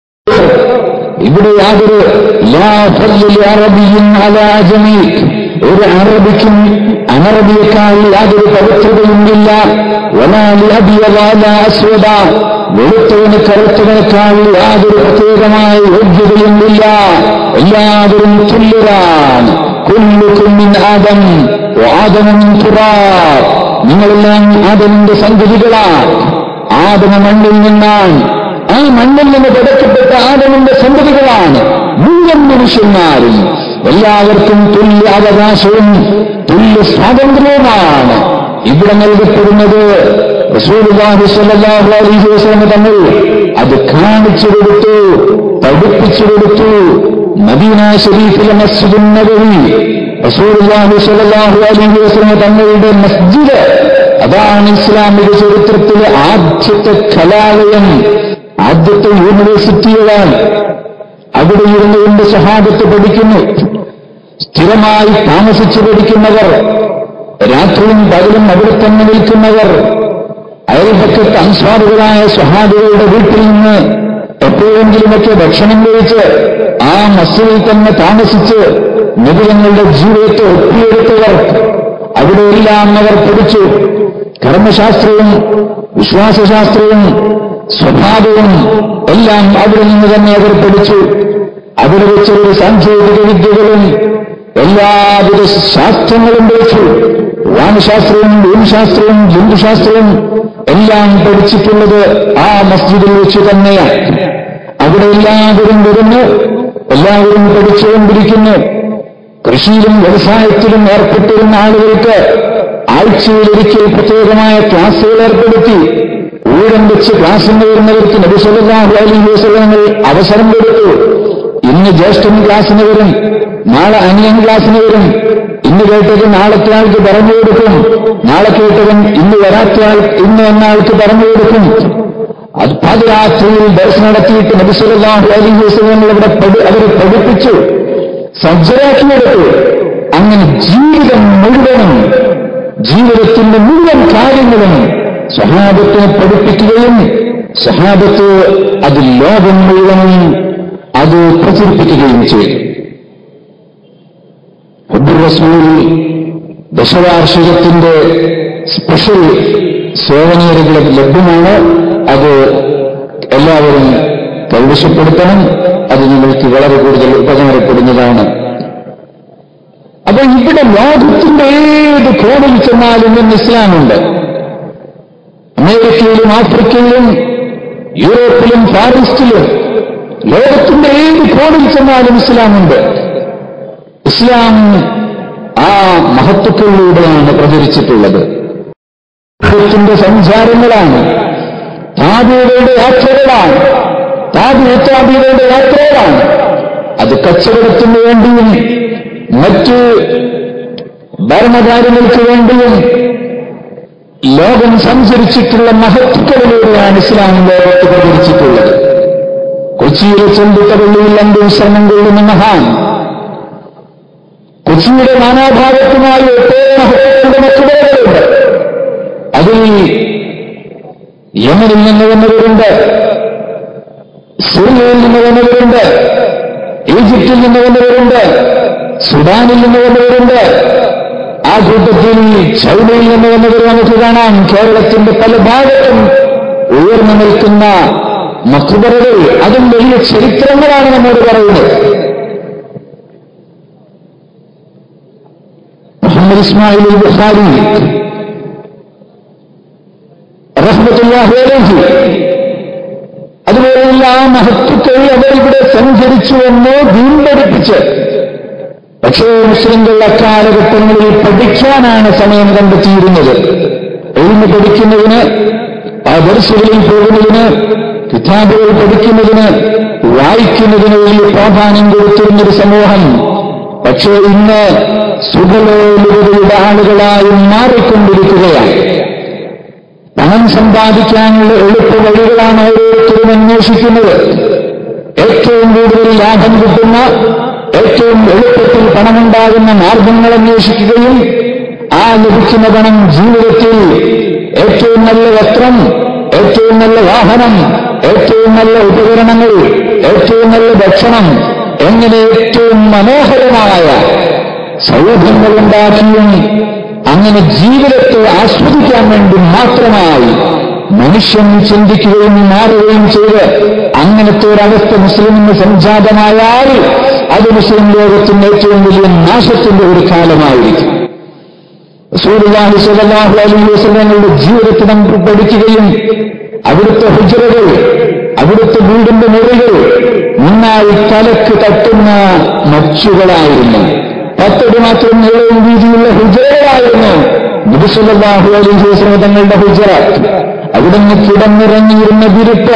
ഇവിടെ യാതൊരു ലാ ഫضل അറബിയും അലാജമി ഒരു അറബിക്കും അനറബിയേക്കാൾ യാതൊരു പവിത്രതയുമില്ല വലാലി അബിയവാല അസ്വദ വെളുത്തവന് കറുത്തവനേക്കാൾ യാതൊരു പ്രത്യേകമായ യോഗ്യതയുമില്ല എല്ലാവരും തുല്യരാണ് കുല്ലുക്കുമിൻ ആദം ആദമിൻ തുറാബ് നിങ്ങളെല്ലാം ആദമിന്റെ സന്തതികളാണ് ആദമ മണ്ണിൽ നിന്നാണ് ആ മണ്ണിൽ നിന്ന് പടക്കപ്പെട്ട ആദമിന്റെ സന്തതികളാണ് മുഴുവൻ മനുഷ്യന്മാരും എല്ലാവർക്കും തുല്യ അവകാശവും തുല്യ സ്വാതന്ത്ര്യവുമാണ് ഇവിടെ നൽകപ്പെടുന്നത് റസൂലുള്ളാഹി സ്വല്ലല്ലാഹു അലൈഹി വസല്ലം തങ്ങൾ അത് കാണിച്ചു കൊടുത്തു പഠിപ്പിച്ചു കൊടുത്തു മദീന ഷരീഫിലെ മസ്ജിദുൻ നബവി റസൂലുള്ളാഹി സ്വല്ലല്ലാഹു അലൈഹി വസല്ലം തങ്ങളുടെ മസ്ജിദ് അതാണ് ഇസ്ലാമിക ചരിത്രത്തിലെ ആദ്യത്തെ കലാലയം ആദ്യത്തെ യൂണിവേഴ്സിറ്റികളാണ് അവിടെ ഇരുന്ന് കൊണ്ട് സഹാബത്ത് പഠിക്കുന്നു സ്ഥിരമായി താമസിച്ചു പഠിക്കുന്നവർ രാത്രിയും പകലും അവിടെ തന്നെ നിൽക്കുന്നവർ അയൽപക്കത്ത് അൻസ്വാറുകളായ സ്വഹാബികളുടെ വീട്ടിൽ നിന്ന് എപ്പോഴെങ്കിലുമൊക്കെ ഭക്ഷണം കഴിച്ച് ആ മസ്ജിദിൽ തന്നെ താമസിച്ച് നിബിധങ്ങളുടെ ജീവിതത്തെ ഒപ്പിയെടുത്തവർ അവിടെയെല്ലാം അവർ പഠിച്ചു കർമ്മശാസ്ത്രവും വിശ്വാസശാസ്ത്രവും സ്വഭാവവും എല്ലാം അവിടെ നിന്ന് തന്നെ അവർ പഠിച്ചു അവിടെ വെച്ച് ഒരു സാങ്കേതിക വിദ്യകളും എല്ലാവിധ ശാസ്ത്രങ്ങളും പഠിച്ചു വാനശാസ്ത്രവും ഭൂമിശാസ്ത്രവും ജന്തുശാസ്ത്രവും എല്ലാം പഠിച്ചിട്ടുള്ളത് ആ മസ്ജിദിൽ വെച്ച് തന്നെയാണ് അവിടെ എല്ലാവരും വരുന്നു എല്ലാവരും പഠിച്ചുകൊണ്ടിരിക്കുന്നു കൃഷിയിലും വ്യവസായത്തിലും ഏർപ്പെട്ടിരുന്ന ആളുകൾക്ക് ആഴ്ചയിലൊരിക്കൽ പ്രത്യേകമായ ക്ലാസുകൾ ഏർപ്പെടുത്തി ഊഴം വെച്ച് ക്ലാസ്സിന് വരുന്നവർക്ക് നബിസല്ലാഹു അലൈഹി വസല്ലങ്ങൾ അവസരം കൊടുത്തു ഇന്ന് ജ്യേഷ്ഠൻ ക്ലാസ്സിന് വരും നാളെ അനിയൻ ക്ലാസ്സിന് വരും ഇന്ന് കേട്ടത് നാളത്തെ ആൾക്ക് പറഞ്ഞു കൊടുക്കും നാളെ കേട്ടവൻ ഇന്ന് വരാത്ത ആൾ ഇന്ന് എന്ന ആൾക്ക് പറഞ്ഞു കൊടുക്കും അത് പാതിരാത്രിയിൽ ദർശനം നടത്തിയിട്ട് നബിസല്ലാഹു അലൈഹി വസല്ലങ്ങൾ അവിടെ പഠി- അവരെ പഠിപ്പിച്ചു സജ്ജരാക്കിയെടുത്തു അങ്ങനെ ജീവിതം മുഴുവനും ജീവിതത്തിന്റെ മുഴുവൻ കാര്യങ്ങളും സഹാബത്തിനെ പഠിപ്പിക്കുകയും സഹാബത്ത് അത് ലോകം മുഴുവനും അത് പ്രചരിപ്പിക്കുകയും ചെയ്തു ഹുബുർ റസൂൽ ദശവാർഷികത്തിന്റെ സ്പെഷ്യൽ സേവനീയതകൾ ലഭ്യമാണ് അത് എല്ലാവരും കൈവശപ്പെടുത്തണം അത് നിങ്ങൾക്ക് വളരെ കൂടുതൽ ഉപകാരപ്പെടുന്നതാണ് അപ്പൊ ഇവിടെ ലോകത്തിന്റെ ഏത് കോണിൽ ചെന്നാലും ഇന്ന് ഇസ്ലാമുണ്ട് അമേരിക്കയിലും ആഫ്രിക്കയിലും യൂറോപ്പിലും പാരിസിലും ലോകത്തിന്റെ ഏത് കോണിൽ ചെന്നാലും ഇസ്ലാമുണ്ട് ഇസ്ലാം ആ മഹത്വക്കളിലൂടെയാണ് പ്രചരിച്ചിട്ടുള്ളത് ത്തിന്റെ സഞ്ചാരങ്ങളാണ് താബിയുടെ യാത്രകളാണ് താബി താബിയുടെ യാത്രകളാണ് അത് കച്ചവടത്തിന് വേണ്ടിയും മറ്റ് ഭരണകാര്യങ്ങൾക്ക് വേണ്ടിയും ലോകം സഞ്ചരിച്ചിട്ടുള്ള മഹത്വക്കളിലൂടെയാണ് ഇസ്ലാം ലോകത്ത് പ്രചരിച്ചിട്ടുള്ളത് കൊച്ചിയിലെ ചെമ്പുത്തപള്ളിയിൽ അഞ്ച് വിശ്രമം കൊള്ളുന്ന മഹാൻ കൊച്ചിയുടെ നാനാഭാഗത്തുമായി ഒട്ടേറെ മഹത്വങ്ങളുടെ മറ്റുടകളുണ്ട് അതിൽ യമനിൽ നിന്ന് വന്നവരുണ്ട് സിറിയയിൽ നിന്ന് വന്നവരുണ്ട് ഈജിപ്തിൽ നിന്ന് വന്നവരുണ്ട് സുഡാനിൽ നിന്ന് വന്നവരുണ്ട് ആ കൂട്ടത്തിൽ ചൈനയിൽ നിന്ന് വന്നവർ നമുക്ക് കാണാം കേരളത്തിന്റെ പല ഭാഗത്തും ഉയർന്നു നിൽക്കുന്ന മക്ബറകൾ അതും വലിയ ചരിത്രങ്ങളാണ് നമ്മോട് പറയുന്നത് മുഹമ്മദ് ഇസ്മായിൽ ബുഖാരി റഹ്മത്തുല്ലാഹി അലൈഹി അതുപോലെയുള്ള ആ മഹത്വക്കൾ അവരിവിടെ സഞ്ചരിച്ചുവെന്ന് വീണ്ടെടുപ്പിച്ച് പക്ഷേ മുസ്ലിംകൾ അക്കാലഘട്ടങ്ങളിൽ പഠിക്കാനാണ് സമയം കണ്ടെത്തിയിരുന്നത് എഴുന്ന് പഠിക്കുന്നതിന് ആ ദർശകളിൽ പോകുന്നതിന് കിതാബുകൾ പഠിക്കുന്നതിന് വായിക്കുന്നതിന് വലിയ പ്രാധാന്യം കൊടുത്തിരുന്നൊരു സമൂഹം പക്ഷേ ഇന്ന് സുഖലോലുപതയുടെ ആളുകളായി മാറിക്കൊണ്ടിരിക്കുകയാണ് പണം സമ്പാദിക്കാനുള്ള എളുപ്പ വഴികളാണ് ഓരോരുത്തരും അന്വേഷിക്കുന്നത് ഏറ്റവും കൂടുതൽ ലാഭം കിട്ടുന്ന ഏറ്റവും എളുപ്പത്തിൽ പണമുണ്ടാകുന്ന മാർഗങ്ങൾ അന്വേഷിക്കുകയും ആ ലഭിക്കുന്ന പണം ജീവിതത്തിൽ ഏറ്റവും നല്ല വസ്ത്രം ഏറ്റവും നല്ല വാഹനം ഏറ്റവും നല്ല ഉപകരണങ്ങൾ ഏറ്റവും നല്ല ഭക്ഷണം എങ്ങനെ ഏറ്റവും മനോഹരമായ സൗഹൃദങ്ങളുണ്ടാക്കിയും അങ്ങനെ ജീവിതത്തെ ആസ്വദിക്കാൻ വേണ്ടി മാത്രമായി മനുഷ്യൻ ചിന്തിക്കുകയും മാറുകയും ചെയ്ത് അങ്ങനത്തെ ഒരവസ്ഥ മുസ്ലിമിന് സംജാതമായാൽ അത് മുസ്ലിം ലോകത്തിന്റെ ഏറ്റവും വലിയ നാശത്തിന്റെ ഒരു കാലമായിരിക്കും റസൂലുള്ളാഹി സ്വല്ലല്ലാഹു അലൈഹി വസല്ലമയുടെ ജീവിതത്തെ നമുക്ക് പഠിക്കുകയും അവിടുത്തെ ഹുജറകൾ അവിടുത്തെ വീടിന്റെ മുറികൾ നന്നായി തലക്ക് തട്ടുന്ന മച്ചുകളായിരുന്നു പത്തടി മാത്രം നീളവും വീതിയുള്ള ഹുജറകളായിരുന്നു നബിസല്ലാഹു അലൈഹി വസല്ലം തങ്ങളുടെ ഹുജറ അവിടുന്ന് കിടന്നിറങ്ങിയിരുന്ന വിരിപ്പ്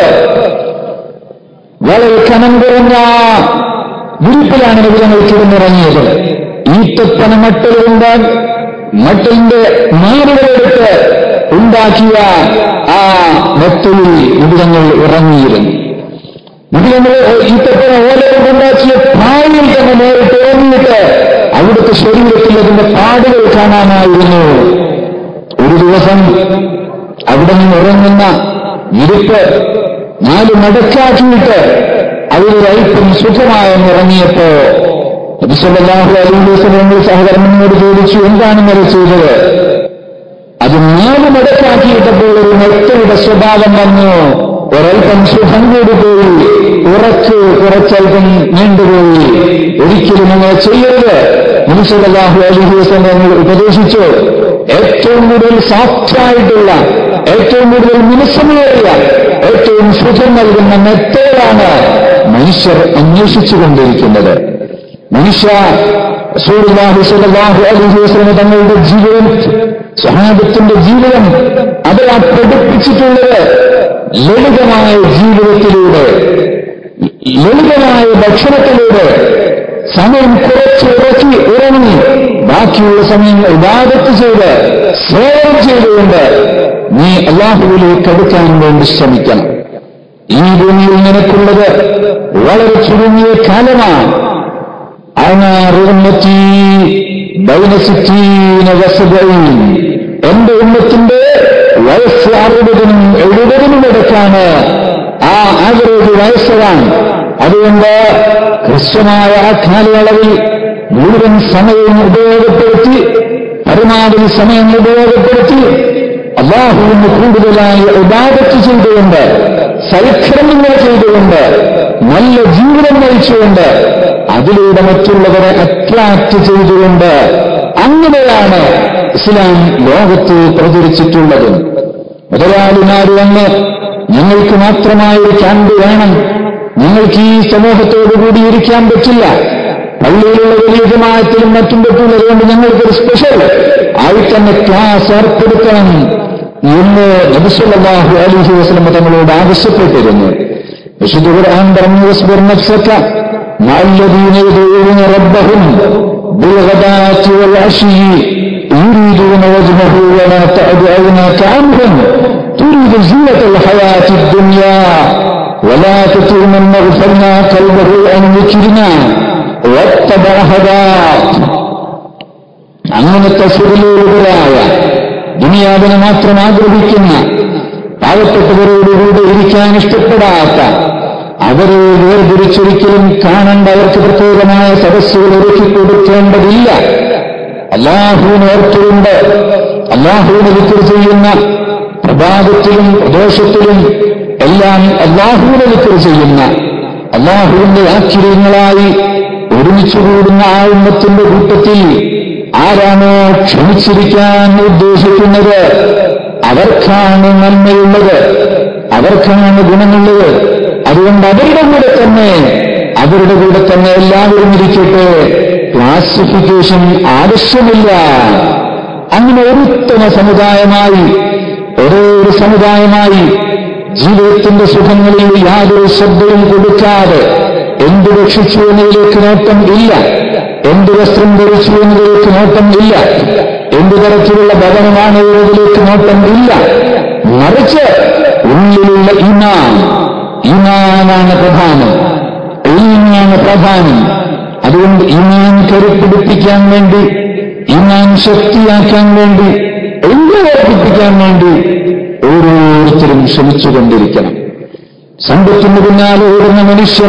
വളരെ കനം കുറഞ്ഞ വിരിപ്പിലാണ് നബിതങ്ങൾ കിടന്നിറങ്ങിയത് ഈത്തപ്പന മട്ടലുകൊണ്ട് മട്ടലിന്റെ മാറുകളെടുത്ത് ഉണ്ടാക്കിയ ആ മെത്തയിൽ നിബിതങ്ങൾ ഇറങ്ങിയിരുന്നു നിബിതങ്ങൾ ഈത്തപ്പന ഓല കൊണ്ടുണ്ടാക്കിയ പായിൽ തന്നെ നേരിട്ട് ഇറങ്ങിയിട്ട് അവിടുത്തെ ശരീരത്തിൽ അതിന്റെ പാടുകൾ കാണാമായിരുന്നു ഒരു ദിവസം അവിടെ നിന്ന് ഇറങ്ങുന്ന വിരിപ്പ് നാല് മടക്കാക്കിയിട്ട് അതിലൊരൽപ്പം സുഖമായെന്ന് ഇറങ്ങിയപ്പോ നബിസല്ലാഹു അലൈഹി വസല്ലം സഹകരണങ്ങളോട് ചോദിച്ചു എന്താണ് ഇന്നലെ ചെയ്തത് അത് നാല് മടക്കാക്കിയിട്ടപ്പോൾ ഒരു മെത്തയുടെ സ്വഭാവം വന്നു ഒരൽപ്പം സുഖം കൂടി പോയി ഉറക്ക് കുറച്ചൽപ്പം നീണ്ടുപോയി ഒരിക്കലും അങ്ങനെ ചെയ്യരുത് മുൻസലാഹു അലിഹു വസ്ലം ഉപദേശിച്ചു ഏറ്റവും കൂടുതൽ സോഫ്റ്റായിട്ടുള്ള ഏറ്റവും കൂടുതൽ മിനുസമേറിയ ഏറ്റവും സുഖം നൽകുന്ന മെത്തേഡാണ് മനുഷ്യർ അന്വേഷിച്ചുകൊണ്ടിരിക്കുന്നത് മനുഷ്യ സൂര്യലാഹു സലാഹു അലിഹു വസ്ലമ തങ്ങളുടെ ജീവിതം സ്വഹാബത്തിന്റെ ജീവിതം അവരാ പഠിപ്പിച്ചിട്ടുള്ളത് ലളിതമായ ജീവിതത്തിലൂടെ ലളിതമായ ഭക്ഷണത്തിലൂടെ സമയം കുറച്ച് ഉറക്കി ഉറങ്ങി ബാക്കിയുള്ള സമയം ഇബാദത്ത് ചെയ്ത് സേവനം ചെയ്തുകൊണ്ട് നീ അള്ളാഹുവിലേക്ക് അടുക്കാൻ വേണ്ടി ശ്രമിക്കണം ഈ ഭൂമിയിൽ നിനക്കുള്ളത് വളരെ ചുരുങ്ങിയ കാലമാണ് അനാറുന്നത്തി ബൈനസിറ്റീന വസബൈൻ എന്റെ ഉമ്മത്തിന്റെ വയസ്സ് അറുപതിനും എഴുപതിനും ഇടയ്ക്കാണ് ആ ആവറേജ് വയസ്സതാണ് അതുകൊണ്ട് ഹ്രസ്വമായ ആ കാലയളവിൽ മുഴുവൻ സമയവും ഉപയോഗപ്പെടുത്തി പരമാവധി സമയം ഉപയോഗപ്പെടുത്തി അള്ളാഹുവിന് കൂടുതലായി ഉപാദത്ത് ചെയ്തുകൊണ്ട് സൽക്കർമ്മങ്ങൾ ചെയ്തുകൊണ്ട് നല്ല ജീവിതം നയിച്ചുകൊണ്ട് അതിലൂടെ മറ്റുള്ളവരെ അട്രാക്ട് ചെയ്തുകൊണ്ട് അങ്ങനെയാണ് ഇസ്ലാം ലോകത്ത് പ്രചരിച്ചിട്ടുള്ളത് മുതലാളിമാർ വന്ന് ഞങ്ങൾക്ക് മാത്രമായ ഒരു ക്യാമ്പ് വേണം ഞങ്ങൾക്ക് ഈ സമൂഹത്തോടുകൂടി ഇരിക്കാൻ പറ്റില്ല പള്ളിയിലുള്ള വലിയ ജമാഅത്തിലും മറ്റും പറ്റുള്ളത് കൊണ്ട് ഞങ്ങൾക്കൊരു സ്പെഷ്യൽ ആയി തന്നെ ക്ലാസ് ഏർപ്പെടുത്തണം എന്ന് നബിസ്വല്ലാഹു അലിഹി വസ്ലമ തങ്ങളോട് ആവശ്യപ്പെട്ടിരുന്നു വിശുദ്ധ ഖുർആൻ പറഞ്ഞു വസ്ബിർ നഫ്സക مع الذين يدعون ربهم بالغداة والعشي يريدون وجهه ولا تعد عيناك عنهم تريد زينة الحياة الدنيا ولا تطع من اغفلنا قلبه عن ذكرنا واتبع هواه അങ്ങനത്തെ സുഖലോലുകളായ ദുനിയാവിനെ മാത്രം ആഗ്രഹിക്കുന്ന പാവപ്പെട്ടവരോടുകൂടെ ഇരിക്കാൻ ഇഷ്ടപ്പെടാത്ത അവരെ വേർതിരിച്ചൊരിക്കലും കാണേണ്ട അവർക്ക് പ്രത്യേകമായ സദസ്സുകൾ ഒരുക്കി കൊടുക്കേണ്ടതില്ല അള്ളാഹുവിന് ഓർത്തുകൊണ്ട് അള്ളാഹുവിനെ വിക്രി ചെയ്യുന്ന പ്രഭാതത്തിലും പ്രദോഷത്തിലും എല്ലാം അള്ളാഹുവിനെ വിക്രി ചെയ്യുന്ന അള്ളാഹുവിന്റെ ആശ്ചര്യങ്ങളായി ഒരുമിച്ച് കൂടുന്ന ആ ഉമ്മത്തിന്റെ കൂട്ടത്തിൽ ആരാണോ ക്ഷമിച്ചിരിക്കാൻ ഉദ്ദേശിക്കുന്നത് അവർക്കാണ് നന്മയുള്ളത് അവർക്കാണ് ഗുണമുള്ളത് അതുകൊണ്ട് അവരുടെ കൂടെ തന്നെ അവരുടെ കൂടെ തന്നെ എല്ലാവരും ഇരിക്കട്ടെ ക്ലാസിഫിക്കേഷൻ ആവശ്യമില്ല അങ്ങനെ ഒരുത്തമ സമുദായമായി ഒരേ ഒരു സമുദായമായി ജീവിതത്തിന്റെ സുഖങ്ങളിൽ യാതൊരു ശ്രദ്ധയും കൊടുക്കാതെ എന്ത് ഭക്ഷിച്ചു എന്നതിലേക്ക് നോട്ടം ഇല്ല എന്ത് വസ്ത്രം ധരിച്ചു എന്നതിലേക്ക് നോട്ടം ഇല്ല എന്ത് തരത്തിലുള്ള ഭവനമാണ് എന്നതിലേക്ക് നോട്ടം ഇല്ല മറിച്ച് ഉള്ളിലുള്ള ഇമാൻ ഇമാനാണ് പ്രധാനം ഈമാനാണ് പ്രധാനം അതുകൊണ്ട് ഇമാൻ കരുപ്പിടിപ്പിക്കാൻ വേണ്ടി ഇമാൻ ശക്തിയാക്കാൻ വേണ്ടി എല്ലാം വർദ്ധിപ്പിക്കാൻ വേണ്ടി ഓരോരുത്തരും ശ്രമിച്ചുകൊണ്ടിരിക്കണം സമ്പത്തിന് പിന്നാലെ ഓടുന്ന മനുഷ്യൻ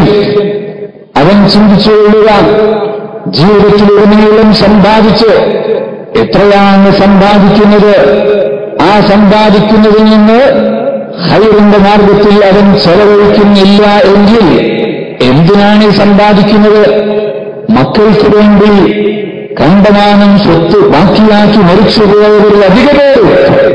അവൻ ചിന്തിച്ചുകൊള്ളുക ജീവിതത്തിലുടനീളം സമ്പാദിച്ച് എത്രയാണ് സമ്പാദിക്കുന്നത് ആ സമ്പാദിക്കുന്നതിൽ നിന്ന് ഹൈറിന്റെ മാർഗത്തിൽ അവൻ ചെലവഴിക്കുന്നില്ല എങ്കിൽ എന്തിനാണ് ഈ സമ്പാദിക്കുന്നത് മക്കൾക്ക് വേണ്ടി കണ്ടമാനം സ്വത്ത് ബാക്കിയാക്കി മരിച്ചുപോയവരിൽ അധിക പേര്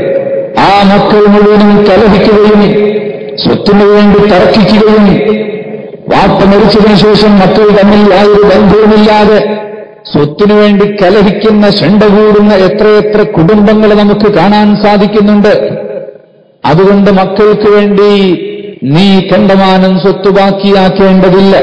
ആ മക്കൾ മുഴുവനും കലഹിക്കുകയും സ്വത്തിനു വേണ്ടി തർക്കിക്കുകയും വാപ്പ മരിച്ചതിനു ശേഷം മക്കൾ തമ്മിൽ യാതൊരു ബന്ധവുമില്ലാതെ സ്വത്തിനു വേണ്ടി കലഹിക്കുന്ന ശണ്ട കൂടുന്ന എത്രയെത്ര കുടുംബങ്ങൾ നമുക്ക് കാണാൻ സാധിക്കുന്നുണ്ട് അതുകൊണ്ട് മക്കൾക്ക് വേണ്ടി നീ കണ്ടമാനം സ്വത്ത് ബാക്കിയാക്കേണ്ടതില്ല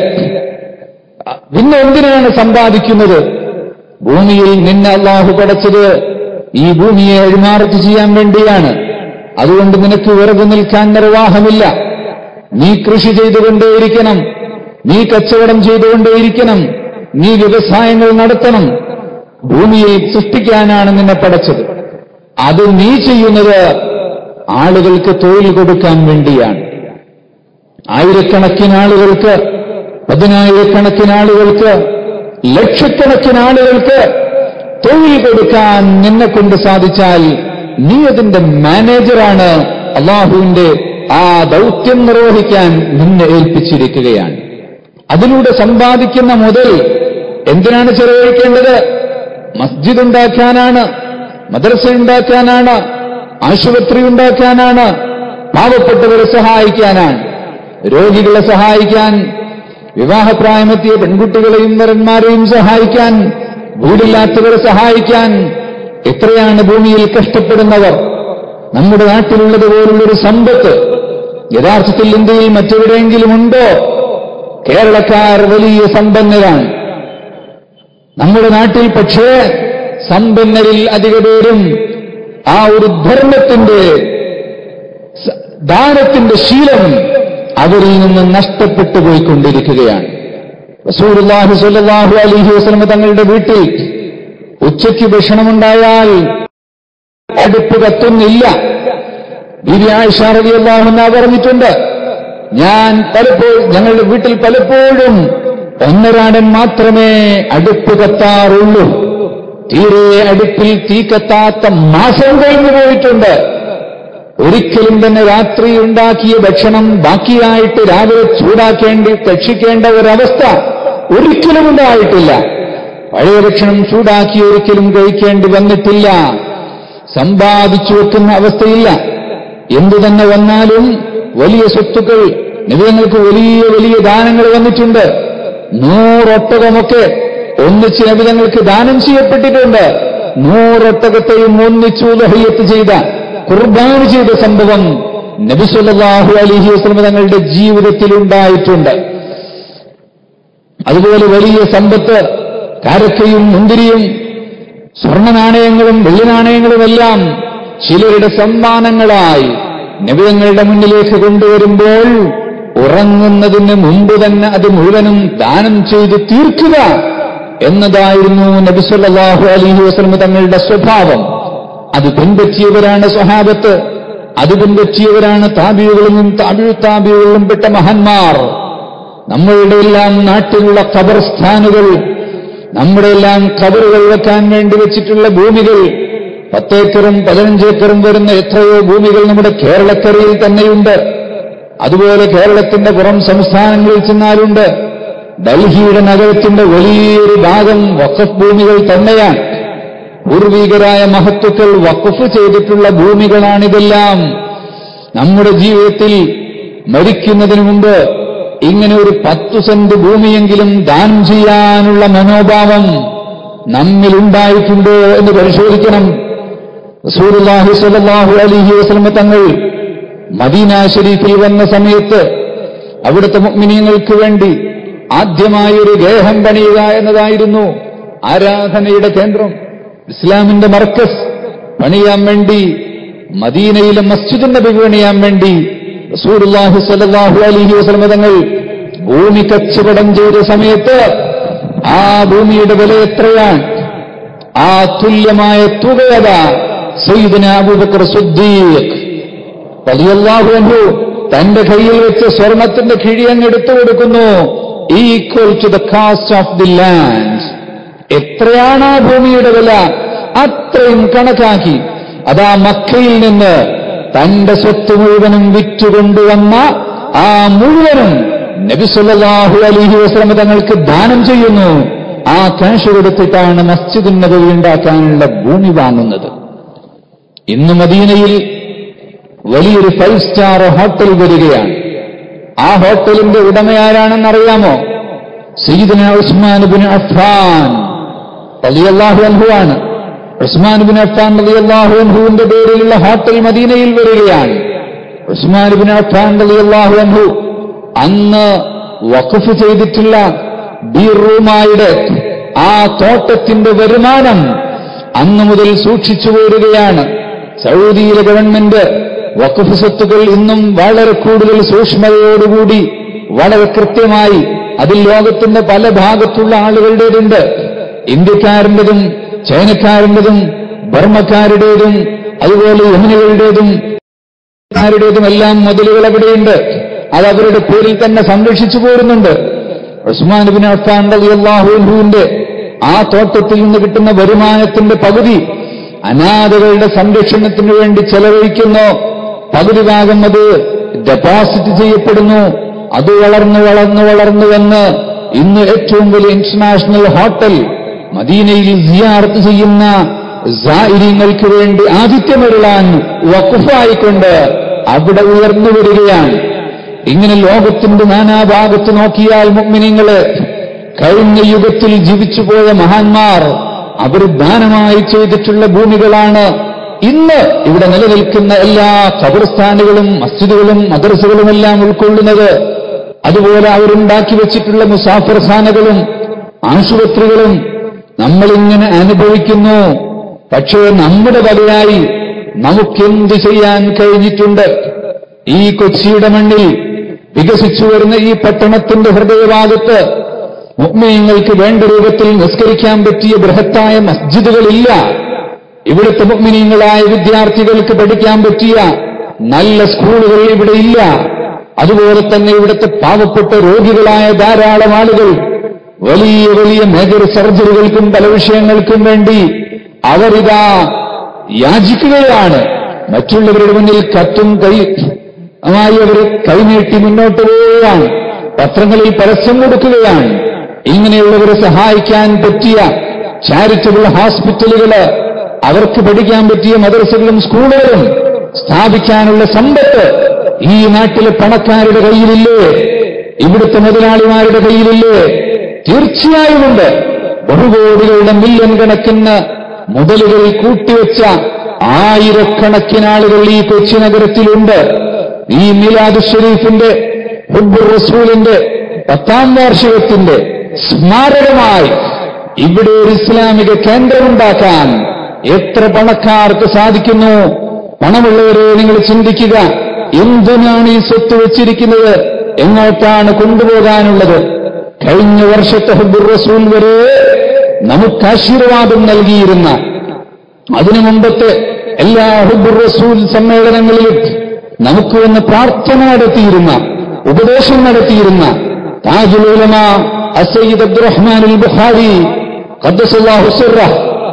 പിന്നെ എന്തിനാണ് സമ്പാദിക്കുന്നത് ഭൂമിയിൽ നിന്നെ അള്ളാഹു പടച്ചത് ഈ ഭൂമിയെ അഴിമാറത്ത് ചെയ്യാൻ വേണ്ടിയാണ് അതുകൊണ്ട് നിനക്ക് വെറുതെ നിൽക്കാൻ നിർവാഹമില്ല നീ കൃഷി ചെയ്തുകൊണ്ടേയിരിക്കണം നീ കച്ചവടം ചെയ്തുകൊണ്ടേയിരിക്കണം നീ വ്യവസായങ്ങൾ നടത്തണം ഭൂമിയെ സൃഷ്ടിക്കാനാണ് നിന്നെ പടച്ചത് അത് നീ ചെയ്യുന്നത് ആളുകൾക്ക് തൊഴിൽ കൊടുക്കാൻ വേണ്ടിയാണ് ആയിരക്കണക്കിന് ആളുകൾക്ക് പതിനായിരക്കണക്കിന് ആളുകൾക്ക് ലക്ഷക്കണക്കിന് ആളുകൾക്ക് തൊഴിൽ കൊടുക്കാൻ നിന്നെ കൊണ്ട് സാധിച്ചാൽ നീ അതിന്റെ മാനേജറാണ് അള്ളാഹുവിന്റെ ആ ദൗത്യം നിർവഹിക്കാൻ നിന്നെ ഏൽപ്പിച്ചിരിക്കുകയാണ് അതിലൂടെ സമ്പാദിക്കുന്ന മുതൽ എന്തിനാണ് ചെലവഴിക്കേണ്ടത് മസ്ജിദ് ഉണ്ടാക്കാനാണ് മദ്രസ ഉണ്ടാക്കാനാണ് ആശുപത്രി ഉണ്ടാക്കാനാണ് പാവപ്പെട്ടവരെ സഹായിക്കാനാണ് രോഗികളെ സഹായിക്കാൻ വിവാഹപ്രായമെത്തിയ പെൺകുട്ടികളെയും വരന്മാരെയും സഹായിക്കാൻ വീടില്ലാത്തവരെ സഹായിക്കാൻ എത്രയാണ് ഭൂമിയിൽ കഷ്ടപ്പെടുന്നവർ നമ്മുടെ നാട്ടിലുള്ളത് പോലുള്ളൊരു സമ്പത്ത് യഥാർത്ഥത്തിൽ ഇന്ത്യയിൽ മറ്റെവിടെയെങ്കിലും ഉണ്ടോ കേരളക്കാർ വലിയ സമ്പന്നരാണ് നമ്മുടെ നാട്ടിൽ പക്ഷേ സമ്പന്നരിൽ അധിക പേരും ആ ഒരു ധർമ്മത്തിന്റെ സ- ദാനത്തിന്റെ ശീലം അവരിൽ നിന്ന് നഷ്ടപ്പെട്ടു പോയിക്കൊണ്ടിരിക്കുകയാണ് റസൂലുള്ളാഹി സ്വല്ലല്ലാഹു അലൈഹി വസല്ലം തങ്ങളുടെ വീട്ടിൽ ഉച്ചയ്ക്ക് ഭക്ഷണമുണ്ടായാൽ അടുപ്പ് കത്തുന്നില്ല ബിബി ആയിഷ റളിയല്ലാഹു അൻഹ പറഞ്ഞിട്ടുണ്ട് ഞാൻ പലപ്പോഴും ഞങ്ങളുടെ വീട്ടിൽ പലപ്പോഴും ഒന്നരാടൻ മാത്രമേ അടുപ്പ് കത്താറുള്ളൂ തീരെ അടുപ്പിൽ തീ കത്താത്ത മാസം കഴിഞ്ഞു പോയിട്ടുണ്ട് ഒരിക്കലും തന്നെ രാത്രി ഉണ്ടാക്കിയ ഭക്ഷണം ബാക്കിയായിട്ട് രാവിലെ ചൂടാക്കേണ്ടി രക്ഷിക്കേണ്ട ഒരവസ്ഥ ഒരിക്കലും ഉണ്ടായിട്ടില്ല പഴയ ഭക്ഷണം ചൂടാക്കി ഒരിക്കലും കഴിക്കേണ്ടി വന്നിട്ടില്ല സമ്പാദിച്ചു വെക്കുന്ന അവസ്ഥയില്ല എന്തു തന്നെ വന്നാലും വലിയ സ്വത്തുക്കൾ നിബിധങ്ങൾക്ക് വലിയ വലിയ ദാനങ്ങൾ വന്നിട്ടുണ്ട് നൂറൊട്ടകമൊക്കെ ഒന്നിച്ച് നബിധങ്ങൾക്ക് ദാനം ചെയ്യപ്പെട്ടിട്ടുണ്ട് നൂറൊട്ടകത്തെയും ഒന്നിച്ചു ലഹയ്യത്ത് ചെയ്ത കുർബാന ചെയ്ത സംഭവം നബിസുല്ലാഹു അലിഹി വസ്ലമ തങ്ങളുടെ ജീവിതത്തിൽ ഉണ്ടായിട്ടുണ്ട് അതുപോലെ വലിയ സമ്പത്ത് കാരക്കയും മുന്തിരിയും സ്വർണ്ണ നാണയങ്ങളും വെള്ളി നാണയങ്ങളുമെല്ലാം ചിലരുടെ സമ്മാനങ്ങളായി നബിതങ്ങളുടെ മുന്നിലേക്ക് കൊണ്ടുവരുമ്പോൾ ഉറങ്ങുന്നതിന് മുമ്പ് തന്നെ അത് മുഴുവനും ദാനം ചെയ്ത് തീർക്കുക എന്നതായിരുന്നു നബിസുല്ലാഹു അലൈഹി വസ്ലം തങ്ങളുടെ സ്വഭാവം അത് പിൻപറ്റിയവരാണ് സ്വഹാബത്ത് അത് പിൻപറ്റിയവരാണ് താബിയുകളിലും താബിയു താബിയുകളിലും പെട്ട മഹാന്മാർ നമ്മളുടെ എല്ലാം നാട്ടിലുള്ള ഖബർസ്ഥാനുകൾ നമ്മുടെ എല്ലാം ഖബറുകൾ വെക്കാൻ വേണ്ടി വെച്ചിട്ടുള്ള ഭൂമികൾ പത്തേക്കറും പതിനഞ്ചേക്കറും വരുന്ന എത്രയോ ഭൂമികൾ നമ്മുടെ കേരളക്കരയിൽ തന്നെയുണ്ട് അതുപോലെ കേരളത്തിന്റെ പുറം സംസ്ഥാനങ്ങളിൽ ചെന്നാലുണ്ട് ഡൽഹിയുടെ നഗരത്തിന്റെ വലിയൊരു ഭാഗം വഖഫ് ഭൂമികൾ തന്നെയാണ് പൂർവികരായ മഹത്തുക്കൾ വഖഫ് ചെയ്തിട്ടുള്ള ഭൂമികളാണിതെല്ലാം നമ്മുടെ ജീവിതത്തിൽ മരിക്കുന്നതിന് മുമ്പ് ഇങ്ങനെ ഒരു പത്തു സെന്റ് ഭൂമിയെങ്കിലും ദാനം ചെയ്യാനുള്ള മനോഭാവം നമ്മിലുണ്ടായിട്ടുണ്ടോ എന്ന് പരിശോധിക്കണം റസൂലുള്ളാഹി സ്വല്ലല്ലാഹു അലൈഹി വസല്ലമ തങ്ങൾ മദീന ഷരീഫിൽ വന്ന സമയത്ത് അവിടുത്തെ മുഅ്മിനീങ്ങൾക്ക് വേണ്ടി ആദ്യമായി ഒരു ഗേഹം പണിയുക എന്നതായിരുന്നു ആരാധനയുടെ കേന്ദ്രം ഇസ്ലാമിന്റെ മർക്കസ് പണിയാൻ വേണ്ടി മദീനയിലെ മസ്ജിദ് നബി പണിയാൻ വേണ്ടി റസൂലുള്ളാഹി സ്വല്ലല്ലാഹു അലൈഹി വസല്ലമ തങ്ങൾ ഭൂമി കച്ചവടം ചെയ്ത സമയത്ത് ആ ഭൂമിയുടെ വില എത്രയാണ് ആ തുല്യമായ തുകയതാ സയ്യിദന അബൂബക്കർ സുദ്ദീഖ് റളിയല്ലാഹു അൻഹു തന്റെ കയ്യിൽ വെച്ച് സ്വർണത്തിന്റെ കിഴിയങ്ങ് എടുത്തു കൊടുക്കുന്നു equal to the cost of the land എത്രയാണ് ആ ഭൂമിയുടെ വില അത്രയും കണക്കാക്കി അതാ മക്കയിൽ നിന്ന് തന്റെ സ്വത്ത് മുഴുവനും വിറ്റുകൊണ്ടുവന്ന ആ മുഴുവനും നബി സല്ലല്ലാഹു അലൈഹി വസല്ലം തങ്ങൾക്ക് ദാനം ചെയ്യുന്നു ആ കാശ് കൊടുത്തിട്ടാണ് മസ്ജിദ് നബവി ഉണ്ടാക്കാനുള്ള ഭൂമി വാങ്ങുന്നത് ഇന്ന് മദീനയിൽ വലിയൊരു ഫൈവ് സ്റ്റാർ ഹോട്ടൽ വരികയാണ് ആ ഹോട്ടലിന്റെ ഉടമയാരാണെന്ന് അറിയാമോ സയ്യിദന ഉസ്മാൻ ബിൻ അഫ്ഫാൻ റളിയല്ലാഹു അൻഹു ആണ് ഉസ്മാൻ ബിൻ അഫ്ഫാൻ റളിയല്ലാഹു അൻഹുവിന്റെ പേരിലുള്ള ഹോട്ടൽ മദീനയിൽ വരികയാണ് ഉസ്മാൻ ബിൻ അഫ്ഫാൻ റളിയല്ലാഹു അൻഹു അന്ന് വഖഫ് ചെയ്തിട്ടുള്ള ബീറൂമായുടെ ആ തോട്ടത്തിന്റെ വരുമാനം അന്നു മുതൽ സൂക്ഷിച്ചു പോരുകയാണ് സൗദിയിലെ ഗവൺമെന്റ് വഖഫ് സ്വത്തുക്കൾ ഇന്നും വളരെ കൂടുതൽ സൂക്ഷ്മതയോടുകൂടി വളരെ കൃത്യമായി അതിൽ ലോകത്തിന്റെ പല ഭാഗത്തുള്ള ആളുകളുടേതുണ്ട് ഇന്ത്യക്കാരൻ്റെതും ചൈനക്കാരൻ്റെതും ബർമ്മക്കാരുടേതും അതുപോലെ യമുനകളുടേതും ാരുടേതും എല്ലാം മുതലുകൾ അവിടെയുണ്ട് അത് അവരുടെ പേരിൽ തന്നെ സംരക്ഷിച്ചു പോരുന്നുണ്ട് ഉസ്മാൻ ബിൻ അഫ്ഫാൻ റളിയല്ലാഹുവിന്റെ ആ തോട്ടത്തിൽ നിന്ന് കിട്ടുന്ന വരുമാനത്തിന്റെ പകുതി അനാഥകളുടെ സംരക്ഷണത്തിന് വേണ്ടി ചെലവഴിക്കുന്നു പകുതി ഭാഗം അത് ഡെപ്പോസിറ്റ് ചെയ്യപ്പെടുന്നു അത് വളർന്നു വളർന്നു വളർന്നു വന്ന് ഇന്ന് ഏറ്റവും വലിയ ഇന്റർനാഷണൽ ഹോട്ടൽ മദീനയിൽ സിയാർത്ത് ചെയ്യുന്ന സാഹര്യങ്ങൾക്ക് വേണ്ടി ആതിഥ്യമരുളാൻ വക്കുഫായിക്കൊണ്ട് അവിടെ ഉയർന്നു വരികയാണ് ഇങ്ങനെ ലോകത്തിന്റെ നാനാഭാഗത്ത് നോക്കിയാൽ മുഗ്മിനിങ്ങള് കഴിഞ്ഞ യുഗത്തിൽ ജീവിച്ചുപോയ മഹാന്മാർ അവർ ദാനമായി ചെയ്തിട്ടുള്ള ഭൂമികളാണ് ഇന്ന് ഇവിടെ നിലനിൽക്കുന്ന എല്ലാ ഖബർസ്ഥാനുകളും മസ്ജിദുകളും മദ്രസകളുമെല്ലാം ഉൾക്കൊള്ളുന്നത് അതുപോലെ അവരുണ്ടാക്കി വെച്ചിട്ടുള്ള മുസാഫർ ഖാനകളും ആശുപത്രികളും നമ്മളിങ്ങനെ അനുഭവിക്കുന്നു പക്ഷേ നമ്മുടെ വകയായി നമുക്കെന്ത് ചെയ്യാൻ കഴിഞ്ഞിട്ടുണ്ട് ഈ കൊച്ചിയുടെ മണ്ണിൽ വികസിച്ചു വരുന്ന ഈ പട്ടണത്തിന്റെ ഹൃദയഭാഗത്ത് മുഗ്മിനീങ്ങൾക്ക് വേണ്ട രൂപത്തിൽ നിസ്കരിക്കാൻ പറ്റിയ ബൃഹത്തായ മസ്ജിദുകളില്ല ഇവിടുത്തെ മുഗ്മിനീങ്ങളായ വിദ്യാർത്ഥികൾക്ക് പഠിക്കാൻ പറ്റിയ നല്ല സ്കൂളുകൾ ഇവിടെ ഇല്ല അതുപോലെ തന്നെ ഇവിടുത്തെ പാവപ്പെട്ട രോഗികളായ ധാരാളം ആളുകൾ വലിയ വലിയ മേജർ സർജറികൾക്കും പല വിഷയങ്ങൾക്കും വേണ്ടി അവരിതാ യാചിക്കുകയാണ് മറ്റുള്ളവരുടെ മുന്നിൽ കത്തും കൈ മായി അവർ കൈനീട്ടി മുന്നോട്ട് പോവുകയാണ് പത്രങ്ങളിൽ പരസ്യം കൊടുക്കുകയാണ് ഇങ്ങനെയുള്ളവരെ സഹായിക്കാൻ പറ്റിയ ചാരിറ്റബിൾ ഹോസ്പിറ്റലുകള് അവർക്ക് പഠിക്കാൻ പറ്റിയ മദ്രസകളും സ്കൂളുകളും സ്ഥാപിക്കാനുള്ള സമ്പത്ത് ഈ നാട്ടിലെ പണക്കാരുടെ കയ്യിലില്ലേ ഇവിടുത്തെ മുതലാളിമാരുടെ കയ്യിലില്ലേ തീർച്ചയായുമുണ്ട് ബഹുകോടികളുടെ മില്യൺ കണക്കിന് മുതലുകൾ കൂട്ടിവെച്ച ആയിരക്കണക്കിന് ആളുകൾ ഈ കൊച്ചി നഗരത്തിലുണ്ട് ഈ മിലാദ് ഷെരീഫിന്റെ ഹുബുർ റസൂലിന്റെ പത്താം വാർഷികത്തിന്റെ സ്മാരകമായി ഇവിടെ ഒരു ഇസ്ലാമിക കേന്ദ്രമുണ്ടാക്കാൻ എത്ര പണക്കാർക്ക് സാധിക്കുന്നു പണമുള്ളവരെ നിങ്ങൾ ചിന്തിക്കുക എന്തിനാണ് ഈ സ്വത്ത് വെച്ചിരിക്കുന്നത് എങ്ങോട്ടാണ് കൊണ്ടുപോകാനുള്ളത് കഴിഞ്ഞ വർഷത്തെ ഹുബുർ റസൂൽ വരെ നമുക്ക് ആശീർവാദം നൽകിയിരുന്ന അതിനു മുമ്പത്തെ എല്ലാ ഹുബുർ റസൂൽ സമ്മേളനങ്ങളിലും നമുക്ക് വന്ന് പ്രാർത്ഥന നടത്തിയിരുന്ന ഉപദേശം നടത്തിയിരുന്ന താജുൽ ഉലമ അസയ്യിദ് അബ്ദുറഹ്മാൻ ബുഖാരി ഖദ്ദസല്ലാഹു സിറ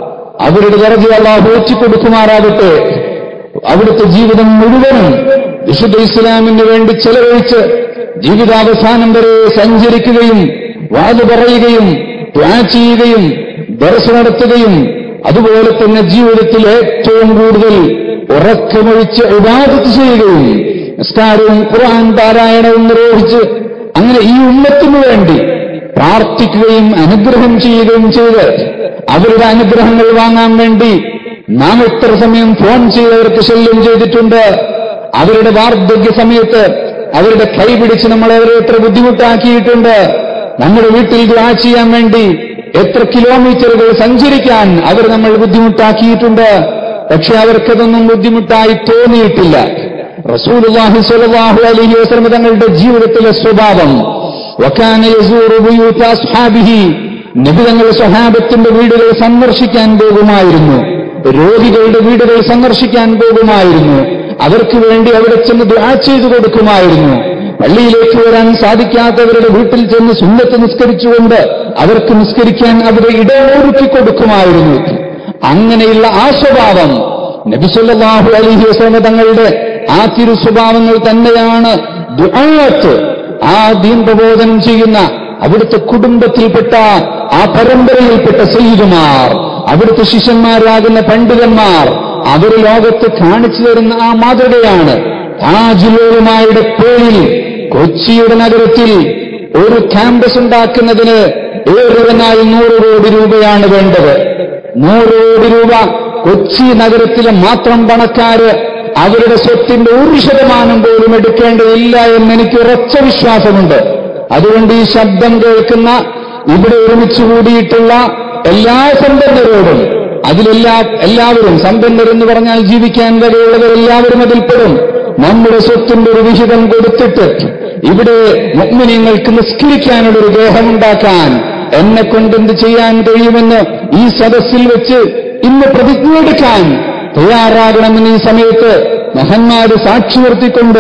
അവരുടെ ദറജ അള്ളാഹു കൊടുക്കുമാറാകട്ടെ അവിടുത്തെ ജീവിതം മുഴുവനും വിശുദ്ധ ഇസ്ലാമിന് വേണ്ടി ചെലവഴിച്ച് ജീവിതാവസാനം വരെ സഞ്ചരിക്കുകയും വാത് പറയുകയും ദ്വാ ചെയ്യുകയും ദർശ നടത്തുകയും അതുപോലെ തന്നെ ജീവിതത്തിൽ ഏറ്റവും കൂടുതൽ ഉറക്കമൊഴിച്ച് ഇബാദത്ത് ചെയ്യുകയും നിസ്കാരവും ഖുർആൻ പാരായണവും നിർവഹിച്ച് അങ്ങനെ ഈ ഉമ്മത്തിനു വേണ്ടി പ്രാർത്ഥിക്കുകയും അനുഗ്രഹം ചെയ്യുകയും ചെയ്ത് അവരുടെ അനുഗ്രഹങ്ങൾ വാങ്ങാൻ വേണ്ടി നാം എത്ര സമയം ഫോൺ ചെയ്തവർക്ക് ശല്യം ചെയ്തിട്ടുണ്ട് അവരുടെ വാർദ്ധക്യ സമയത്ത് അവരുടെ കൈ പിടിച്ച് നമ്മൾ അവരെ എത്ര ബുദ്ധിമുട്ടാക്കിയിട്ടുണ്ട് നമ്മുടെ വീട്ടിൽ ദ്വാ ചെയ്യാൻ വേണ്ടി എത്ര കിലോമീറ്ററുകൾ സഞ്ചരിക്കാൻ അവർ നമ്മൾ ബുദ്ധിമുട്ടാക്കിയിട്ടുണ്ട് പക്ഷെ അവർക്കതൊന്നും ബുദ്ധിമുട്ടായി തോന്നിയിട്ടില്ല റസൂലുള്ളാഹി സ്വല്ലല്ലാഹു അലൈഹി വസല്ലം തങ്ങളുടെ ജീവിതത്തിലെ സ്വഭാവം വക്കാന യസൂറു ബുയൂത അസ്ഹാബിഹി നബി തങ്ങളുടെ സ്വഹാബത്തിന്റെ വീടുകൾ സന്ദർശിക്കാൻ പോകുമായിരുന്നു രോഗികളുടെ വീടുകൾ സന്ദർശിക്കാൻ പോകുമായിരുന്നു അവർക്ക് വേണ്ടി അവിടെ ചെന്ന് ദുആ ചെയ്തു കൊടുക്കുമായിരുന്നു പള്ളിയിലേക്ക് വരാൻ സാധിക്കാത്തവരുടെ വീട്ടിൽ ചെന്ന് സുന്നത്ത് നിസ്കരിച്ചുകൊണ്ട് അവർക്ക് നിസ്കരിക്കാൻ അവരെ ഇടമൊരുക്കി കൊടുക്കുമായിരുന്നു അങ്ങനെയുള്ള ആ സ്വഭാവം നബിസുല്ലാഹു അലഹി വസ്ലമ തങ്ങളുടെ ആ തിരു സ്വഭാവങ്ങൾ തന്നെയാണ് ദുആത്ത് ആ ദീൻ പ്രബോധനം ചെയ്യുന്ന അവിടുത്തെ കുടുംബത്തിൽപ്പെട്ട ആ പരമ്പരയിൽപ്പെട്ട സയ്യിദുമാർ അവിടുത്തെ ശിഷ്യന്മാരാകുന്ന പണ്ഡിതന്മാർ അവർ ലോകത്ത് കാണിച്ചു തരുന്ന ആ മാതൃകയാണ് താജുലോലുമായുടെ പേരിൽ കൊച്ചിയുടെ നഗരത്തിൽ ഒരു ക്യാമ്പസ് ഉണ്ടാക്കുന്നതിന് ഏറിയനാൽ നൂറ് കോടി രൂപയാണ് വേണ്ടത് നൂറ് കോടി രൂപ കൊച്ചി നഗരത്തിലെ മാത്രം പണക്കാര് അവരുടെ സ്വത്തിന്റെ ഒരു ശതമാനം പോലും എടുക്കേണ്ടതില്ല എന്ന് എനിക്ക് ഉറച്ച വിശ്വാസമുണ്ട് അതുകൊണ്ട് ഈ ശബ്ദം കേൾക്കുന്ന ഇവിടെ ഒരുമിച്ച് കൂടിയിട്ടുള്ള എല്ലാ സമ്പന്നരോടും അതിലെല്ലാ എല്ലാവരും സമ്പന്നരെന്ന് പറഞ്ഞാൽ ജീവിക്കാൻ വരെയുള്ളവരെല്ലാവരും അതിൽപ്പെടും നമ്മുടെ സ്വത്തിന്റെ ഒരു വിഹിതം കൊടുത്തിട്ട് ഇവിടെ മുഗ്മിനിങ്ങൾക്ക് നിസ്കരിക്കാനുള്ള ഒരു ദേഹമുണ്ടാക്കാൻ എന്നെ കൊണ്ടെന്ത് ചെയ്യാൻ കഴിയുമെന്ന് ഈ സദസ്സിൽ വെച്ച് ഇന്ന് പ്രതിജ്ഞയെടുക്കാൻ തയ്യാറാകണമെന്ന് ഈ സമയത്ത് മഹന്മാര് സാക്ഷി നിർത്തിക്കൊണ്ട്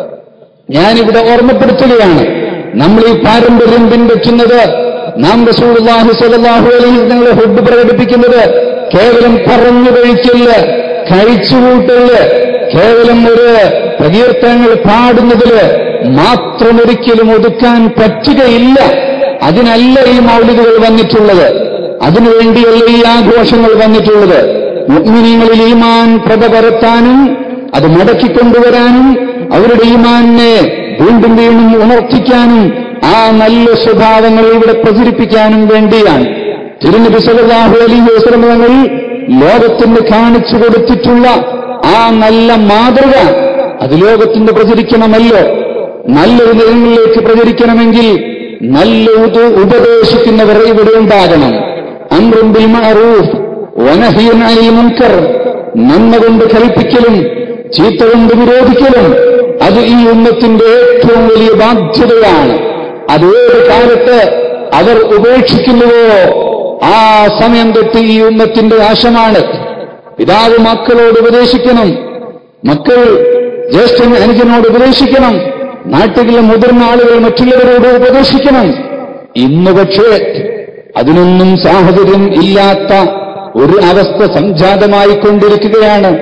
ഞാനിവിടെ ഓർമ്മപ്പെടുത്തുകയാണ് നമ്മൾ ഈ പാരമ്പര്യം പിൻപറ്റുന്നത് നാം റസൂലുള്ളാഹി സ്വല്ലല്ലാഹു അലൈഹി വസല്ലമയുടെ ഹുബ്ബ് പ്രകടിപ്പിക്കുന്നത് കേവലം പറഞ്ഞു കഴിക്കല് കഴിച്ചുകൂട്ടല് കേവലം ഒരു പ്രകീർത്തനങ്ങൾ പാടുന്നതില് മാത്രം ഒരിക്കലും ഒതുക്കാൻ പറ്റുകയില്ല അതിനല്ല ഈ മൗലികകൾ വന്നിട്ടുള്ളത് അതിനുവേണ്ടിയല്ല ഈ ആഘോഷങ്ങൾ വന്നിട്ടുള്ളത് മുഗ്മിനീങ്ങളിൽ ഈമാൻ പ്രഭ പരത്താനും അത് മടക്കിക്കൊണ്ടുവരാനും അവരുടെ ഈമാനിനെ വീണ്ടും വീണ്ടും ഉണർത്തിക്കാനും ആ നല്ല സ്വഭാവങ്ങൾ ഇവിടെ പ്രചരിപ്പിക്കാനും വേണ്ടിയാണ് തിരുനബി സല്ലല്ലാഹു അലൈഹി വസല്ലം തങ്ങൾ ലോകത്തിന് കാണിച്ചു കൊടുത്തിട്ടുള്ള ആ നല്ല മാതൃക അത് ലോകത്തിന് പ്രചരിക്കണമല്ലോ നല്ലൊരു നിലങ്ങളിലേക്ക് പ്രചരിക്കണമെങ്കിൽ നല്ല ഉത- ഉപദേശിക്കുന്നവർ ഇവിടെ ഉണ്ടാകണം അമ്രും ബിൽ മഅറൂഫ് വനഹിയൻ അനിൽ മുൻകർ നന്മ കൊണ്ട് കൽപ്പിക്കലും ചീത്ത കൊണ്ട് വിരോധിക്കലും അത് ഈ ഉമ്മത്തിന്റെ ഏറ്റവും വലിയ ബാധ്യതയാണ് അത് ഏത് കാലത്ത് അവർ ഉപേക്ഷിക്കുന്നുവോ ആ സമയം തൊട്ട് ഈ ഉമ്മത്തിന്റെ നാശമാണ് പിതാവ് മക്കളോട് ഉപദേശിക്കണം മക്കൾ ജ്യേഷ്ഠൻ അനുജനോട് ഉപദേശിക്കണം നാട്ടിലെ മുതിർന്ന ആളുകൾ മറ്റുള്ളവരോട് ഉപദേശിക്കണം ഇന്ന് പക്ഷേ അതിനൊന്നും സാഹചര്യം ഇല്ലാത്ത ഒരു അവസ്ഥ സംജാതമായിക്കൊണ്ടിരിക്കുകയാണ്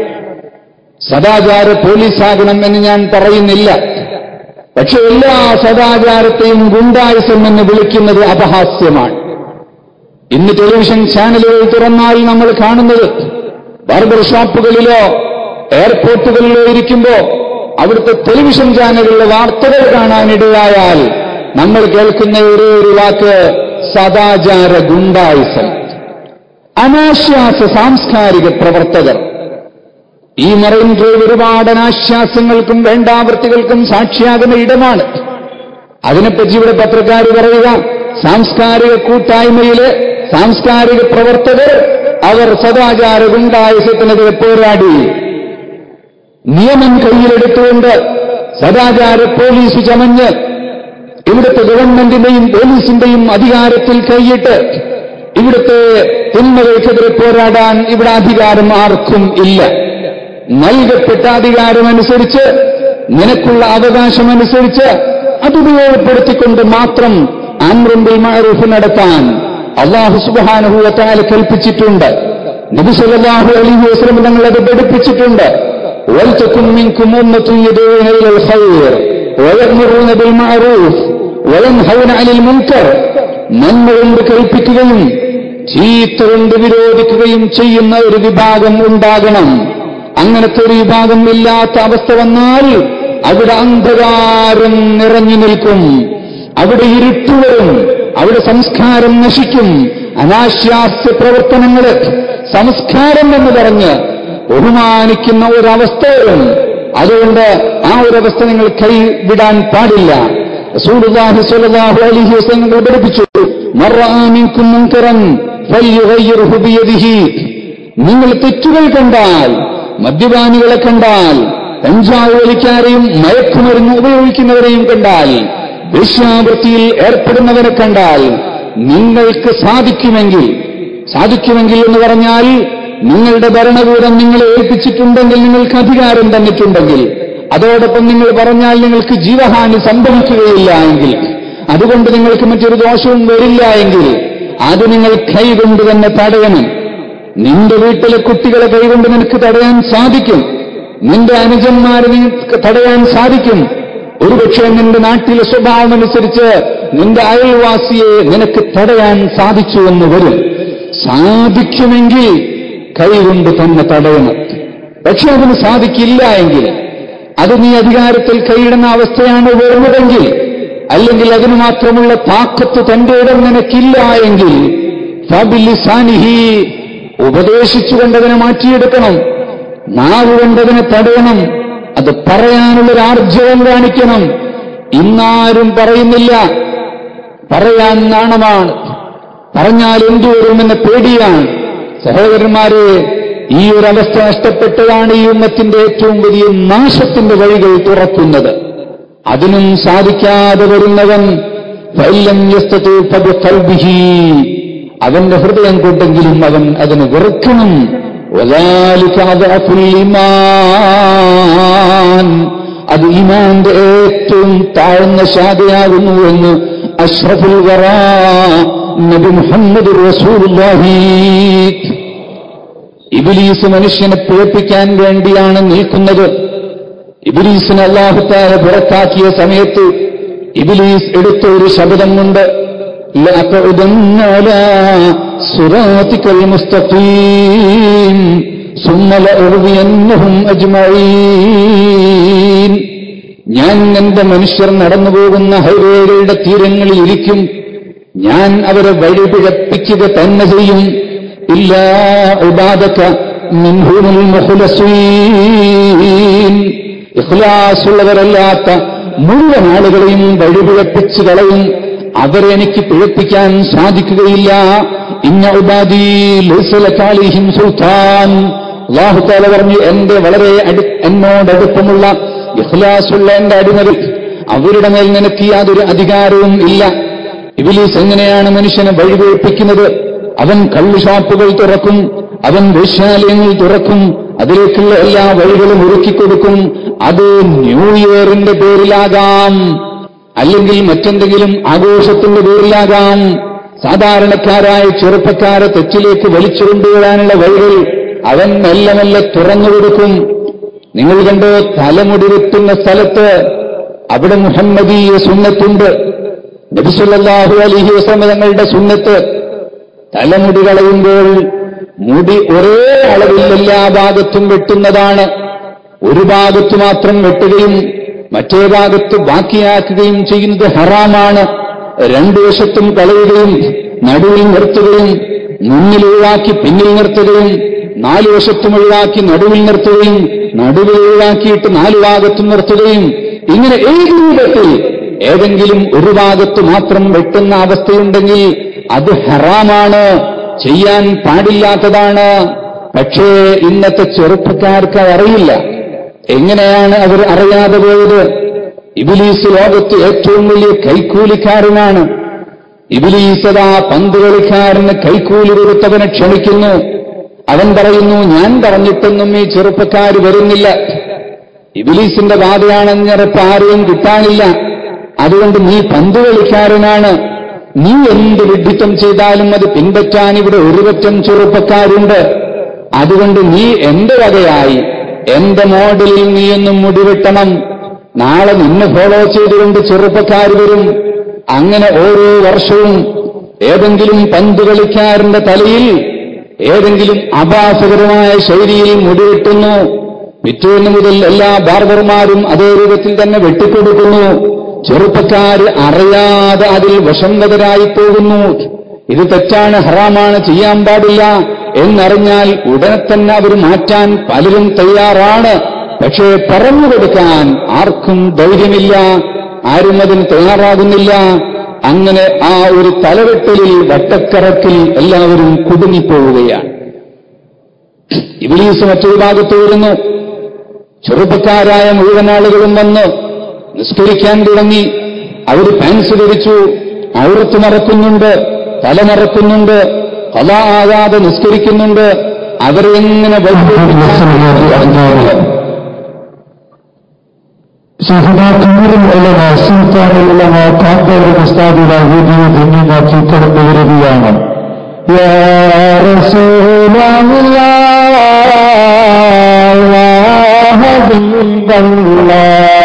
സദാചാര പോലീസാകണം എന്ന് ഞാൻ പറയുന്നില്ല പക്ഷെ എല്ലാ സദാചാരത്തെയും ഗുണ്ടായുസം എന്ന് വിളിക്കുന്നത് അപഹാസ്യമാണ് ഇന്ന് ടെലിവിഷൻ ചാനലുകൾ തുറന്നാൽ നമ്മൾ കാണുന്നത് ബാർബർ ഷോപ്പുകളിലോ എയർപോർട്ടുകളിലോ ഇരിക്കുമ്പോ അവിടുത്തെ ടെലിവിഷൻ ചാനലുകളിലെ വാർത്തകൾ കാണാനിടയായാൽ നമ്മൾ കേൾക്കുന്ന ഒരേ ഒരു വാക്ക് സദാചാര ഗുണ്ടായുസം അനാശ്വാസ സാംസ്കാരിക പ്രവർത്തകർ ഈ മറൈൻ ഡ്രൈവ് ഒരുപാട് അനാശ്വാസങ്ങൾക്കും വേണ്ടാവൃത്തികൾക്കും സാക്ഷിയാകുന്ന ഇടമാണ് അതിനെപ്പറ്റി ഇവിടെ പത്രക്കാർ പറയുക സാംസ്കാരിക കൂട്ടായ്മയിലെ സാംസ്കാരിക പ്രവർത്തകർ അവർ സദാചാര ഗുണ്ടായുസത്തിനെതിരെ പോരാടി നിയമം കയ്യിലെടുത്തുകൊണ്ട് സദാചാര പോലീസ് ചമഞ്ഞ് ഇവിടുത്തെ ഗവൺമെന്റിന്റെയും പോലീസിന്റെയും അധികാരത്തിൽ കൈയിട്ട് ഇവിടുത്തെ തിന്മകൾക്കെതിരെ പോരാടാൻ ഇവിടെ അധികാരം ആർക്കും ഇല്ല നൽകപ്പെട്ട അധികാരമനുസരിച്ച് നിനക്കുള്ള അവകാശമനുസരിച്ച് അത് ഉപയോഗപ്പെടുത്തിക്കൊണ്ട് മാത്രം അമ്രുമ്പിൽ മഅറൂഫ് നടത്താൻ അള്ളാഹു സുബാനുഭൂവത്താൽ കൽപ്പിച്ചിട്ടുണ്ട് നബി സല്ലല്ലാഹു അലൈഹി വസല്ലം തങ്ങൾ അത് പഠിപ്പിച്ചിട്ടുണ്ട് وَلْتَكُنْ مِنْكُمْ أُمَّةٌ يَدْعُونَ إِلَى الْخَيْرِ وَيَأْمُرُونَ بِالْمَعْرُوفِ وَيَنْهَوْنَ عَنِ الْمُنْكَرِ നന്മ കൊണ്ട് കൽപ്പിക്കുകയും ചീത്ത കൊണ്ട് വിരോധിക്കുകയും ചെയ്യുന്ന ഒരു വിഭാഗം ഉണ്ടാകണം അങ്ങനത്തെ ഒരു വിഭാഗം ഇല്ലാത്ത അവസ്ഥ വന്നാൽ അവിടെ അന്ധകാരം നിറഞ്ഞു നിൽക്കും അവിടെ ഇരുട്ടുവരും അവിടെ സംസ്കാരം നശിക്കും അനാശാസ്യ പ്രവർത്തനങ്ങള് സംസ്കാരം എന്ന് പറഞ്ഞ് ബഹുമാനിക്കുന്ന ഒരവസ്ഥ വരും അതുകൊണ്ട് ആ ഒരവസ്ഥ നിങ്ങൾ കൈവിടാൻ പാടില്ല റസൂലുള്ളാഹി സ്വല്ലല്ലാഹു അലൈഹി വസല്ലം നിങ്ങൾ പഠിപ്പിച്ചു മർറാ മിൻകും മുൻകറൻ ഫല്യുഗയ്യിർഹു ബിയദിഹി നിങ്ങൾ തെറ്റുകൾ കണ്ടാൽ മദ്യപാനികളെ കണ്ടാൽ കഞ്ചാവ് വലിക്കാരെയും മയക്കുമരുന്ന് ഉപയോഗിക്കുന്നവരെയും കണ്ടാൽ വേശ്യാവൃത്തിയിൽ ഏർപ്പെടുന്നവരെ കണ്ടാൽ നിങ്ങൾക്ക് സാധിക്കുമെങ്കിൽ സാധിക്കുമെങ്കിൽ എന്ന് പറഞ്ഞാൽ നിങ്ങളുടെ ഭരണകൂടം നിങ്ങളെ ഏൽപ്പിച്ചിട്ടുണ്ടെങ്കിൽ നിങ്ങൾക്ക് അധികാരം തന്നിട്ടുണ്ടെങ്കിൽ അതോടൊപ്പം നിങ്ങൾ പറഞ്ഞാൽ നിങ്ങൾക്ക് ജീവഹാനി സംഭവിക്കുകയില്ല എങ്കിൽ അതുകൊണ്ട് നിങ്ങൾക്ക് മറ്റൊരു ദോഷവും വരില്ല എങ്കിൽ അത് നിങ്ങൾ കൈകൊണ്ട് തന്നെ തടയണം നിന്റെ വീട്ടിലെ കുട്ടികളെ കൈകൊണ്ട് നിനക്ക് തടയാൻ സാധിക്കും നിന്റെ അനുജന്മാരെ നിനക്ക് തടയാൻ സാധിക്കും ഒരുപക്ഷെ നിന്റെ നാട്ടിലെ സ്വഭാവം അനുസരിച്ച് നിന്റെ അയൽവാസിയെ നിനക്ക് തടയാൻ സാധിച്ചു എന്ന് വരും സാധിക്കുമെങ്കിൽ കൈകൊണ്ട് തന്നെ തടയണം പക്ഷെ അതിന് സാധിക്കില്ല എങ്കിൽ അത് നീ അധികാരത്തിൽ കൈയിടുന്ന അവസ്ഥയാണ് വരുന്നതെങ്കിൽ അല്ലെങ്കിൽ അതിന് മാത്രമുള്ള താക്കത്ത് തന്റെ ഇടം നിനക്കില്ല എങ്കിൽ ഫബിലിസാനിഹി ഉപദേശിച്ചുകൊണ്ടതിനെ മാറ്റിയെടുക്കണം നാവ് കൊണ്ടതിനെ തടയണം അത് പറയാനുള്ളൊരു ആർജവം കാണിക്കണം ഇന്നാരും പറയുന്നില്ല പറയാൻ നാണമാണ് പറഞ്ഞാൽ എന്തു വരുമെന്ന പേടിയാണ് സഹോദരന്മാരെ ഈ ഒരു അവസ്ഥ നഷ്ടപ്പെട്ടതാണ് ഈ ഉമ്മത്തിന്റെ ഏറ്റവും വലിയ നാശത്തിന്റെ വഴികൾ തുറക്കുന്നത് അതിനും സാധിക്കാതെ വരുന്നവൻ ഫൈലം യസ്തതു ഫബിഖൽബിഹി. അവന്റെ ഹൃദയം കൊണ്ടെങ്കിലും അവൻ അതിന് വെറുക്കണം വദാലിക അദ്അഫുൽ ഈമാൻ. അത് ഈമാന്റെ ഏറ്റവും താഴ്ന്ന ശാഖയാകുന്നു എന്ന് അഷ്റഫുൽ വറാ നബി മുഹമ്മദ് റസൂലുള്ളാഹി ഇബിലീസ് മനുഷ്യനെ പിഴപ്പിക്കാൻ വേണ്ടിയാണ് നിൽക്കുന്നത് ഇബിലീസിനെ അള്ളാഹുത്താല പുറത്താക്കിയ സമയത്ത് ഇബിലീസ് എടുത്ത ഒരു ശബ്ദമുണ്ട് لأقعدن على صراطك المستقيم ثم لأغوينهم أجمعين ഞാൻ എന്റെ മനുഷ്യർ നടന്നു പോകുന്ന ഹൈവേകളുടെ തീരങ്ങളിൽ ഇരിക്കും ഞാൻ അവരെ വഴി പിഴപ്പിക്കുക തന്നെ ചെയ്യും ഇല്ല ഉപാദക്ക മിൻഹുമുൽ മുഖ്ലസീൻ ഇഖ്ലാസുള്ളവരല്ലാത്ത മുഴുവൻ ആളുകളെയും വഴിപിഴപ്പിച്ച് കളയും അവരെ എനിക്ക് പിഴപ്പിക്കാൻ സാധിക്കുകയില്ല ഇന്ന ഉപാധി ലൈസലക്കാലിഹിം സുൽത്താൻ അള്ളാഹുത്താല പറഞ്ഞു എന്റെ വളരെ അടു എന്നോടടുപ്പമുള്ള ഇഖ്ലാസുള്ള എന്റെ അടിമകൾ അവരുടെ മേൽ നിനക്ക് യാതൊരു അധികാരവും ഇല്ല ഇബിലീസ് എങ്ങനെയാണ് മനുഷ്യനെ വഴിപിഴപ്പിക്കുന്നത് അവൻ കള്ളു ഷാപ്പുകൾ തുറക്കും അവൻ വൈശാലയങ്ങൾ തുറക്കും അതിലേക്കുള്ള എല്ലാ വഴികളും ഒരുക്കിക്കൊടുക്കും അത് ന്യൂ ഇയറിന്റെ പേരിലാകാം അല്ലെങ്കിൽ മറ്റെന്തെങ്കിലും ആഘോഷത്തിന്റെ പേരിലാകാം സാധാരണക്കാരായ ചെറുപ്പക്കാരെ തെറ്റിലേക്ക് വലിച്ചുകൊണ്ടുവരാനുള്ള വഴികൾ അവൻ മെല്ലെ മെല്ലെ തുറന്നു കൊടുക്കും നിങ്ങൾ കണ്ടോ തലമുടി വെട്ടുന്ന സ്ഥലത്ത് അവിടെ മുഹമ്മദീയ സുന്നത്തുണ്ട് നബിസുല്ലാഹു അലിഹി വസമതങ്ങളുടെ സുന്നത്ത് തലമുടി കളയുമ്പോൾ മുടി ഒരേ അളവിൽ എല്ലാ ഭാഗത്തും വെട്ടുന്നതാണ് ഒരു ഭാഗത്ത് മാത്രം വെട്ടുകയും മറ്റേ ഭാഗത്ത് ബാക്കിയാക്കുകയും ചെയ്യുന്നത് ഹറാമാണ് രണ്ടു വശത്തും കളയുകയും നടുവിൽ നിർത്തുകയും മുന്നിൽ ഒഴിവാക്കി പിന്നിൽ നിർത്തുകയും നാലു വശത്തും ഒഴിവാക്കി നടുവിൽ നിർത്തുകയും നടുവിൽ ഒഴിവാക്കിയിട്ട് നാലു ഭാഗത്തും നിർത്തുകയും ഇങ്ങനെ ഏത് രൂപത്തിൽ ഏതെങ്കിലും ഒരു ഭാഗത്ത് മാത്രം വെട്ടുന്ന അവസ്ഥയുണ്ടെങ്കിൽ അത് ഹറാമാണ് ചെയ്യാൻ പാടില്ലാത്തതാണ് പക്ഷേ ഇന്നത്തെ ചെറുപ്പക്കാർക്ക് അറിയില്ല എങ്ങനെയാണ് അവർ അറിയാതെ പോയത് ഇബിലീസ് ലോകത്ത് ഏറ്റവും വലിയ കൈക്കൂലിക്കാരനാണ് ഇബിലീസ് അതാ പന്ത് കളിക്കാരന് കൈക്കൂലി കൊടുത്തവനെ ക്ഷണിക്കുന്നു അവൻ പറയുന്നു ഞാൻ പറഞ്ഞിട്ടൊന്നും ഈ ചെറുപ്പക്കാർ വരുന്നില്ല ഇബിലീസിന്റെ ബാധയാണെന്നറപ്പ് ആരെയും കിട്ടാനില്ല അതുകൊണ്ട് നീ പന്ത് കളിക്കാരനാണ് നീ എന്ത് വിഡ്ഢിത്തം ചെയ്താലും അത് പിൻപറ്റാൻ ഇവിടെ ഒരുപറ്റം ചെറുപ്പക്കാരുണ്ട് അതുകൊണ്ട് നീ എന്റെ വകയായി എന്റെ മോഡലിൽ നീയൊന്നും മുടിവെട്ടണം നാളെ നിന്നെ ഫോളോ ചെയ്തുകൊണ്ട് ചെറുപ്പക്കാർ വരും അങ്ങനെ ഓരോ വർഷവും ഏതെങ്കിലും പന്ത് കളിക്കാരന്റെ തലയിൽ ഏതെങ്കിലും അപാസകരമായ ശൈലിയിൽ മുടിവെട്ടുന്നു പിറ്റേന്ന് മുതൽ എല്ലാ ബാർബർമാരും അതേ രൂപത്തിൽ തന്നെ വെട്ടിക്കൊടുക്കുന്നു ചെറുപ്പക്കാർ അറിയാതെ അതിൽ വശംവതരായി പോകുന്നു ഇത് തെറ്റാണ് ഹറാമാണ് ചെയ്യാൻ പാടില്ല എന്നറിഞ്ഞാൽ ഉടനെ തന്നെ അവർ മാറ്റാൻ പലരും തയ്യാറാണ് പക്ഷേ പറഞ്ഞു കൊടുക്കാൻ ആർക്കും ധൈര്യമില്ല ആരും അതിന് തയ്യാറാകുന്നില്ല അങ്ങനെ ആ ഒരു തലവെട്ടലിൽ വട്ടക്കറക്കിൽ എല്ലാവരും കുടുങ്ങിപ്പോവുകയാണ് ഇബിലീസ് മറ്റൊരു ഭാഗത്ത് വരുന്നു ചെറുപ്പക്കാരായ മുഴുവൻ ആളുകളും വന്ന് നിസ്കരിക്കാൻ തുടങ്ങി അവർ പാൻസ് ധരിച്ചു ഔറത്ത് മറക്കുന്നുണ്ട് തല മറക്കുന്നുണ്ട് കല ആകാതെ നിസ്കരിക്കുന്നുണ്ട് അവരെ എങ്ങനെ സഹദാക്കൂറിൽ ഉള്ളവ സുൽത്താനിലുള്ളവ കാന്തോട് ഉസ്താദിത വീഡിയോ ധന്യമാക്കി കടന്നു വരികയാണ് യാ റസൂലല്ലാഹ് യാ ഹബീബല്ലാഹ്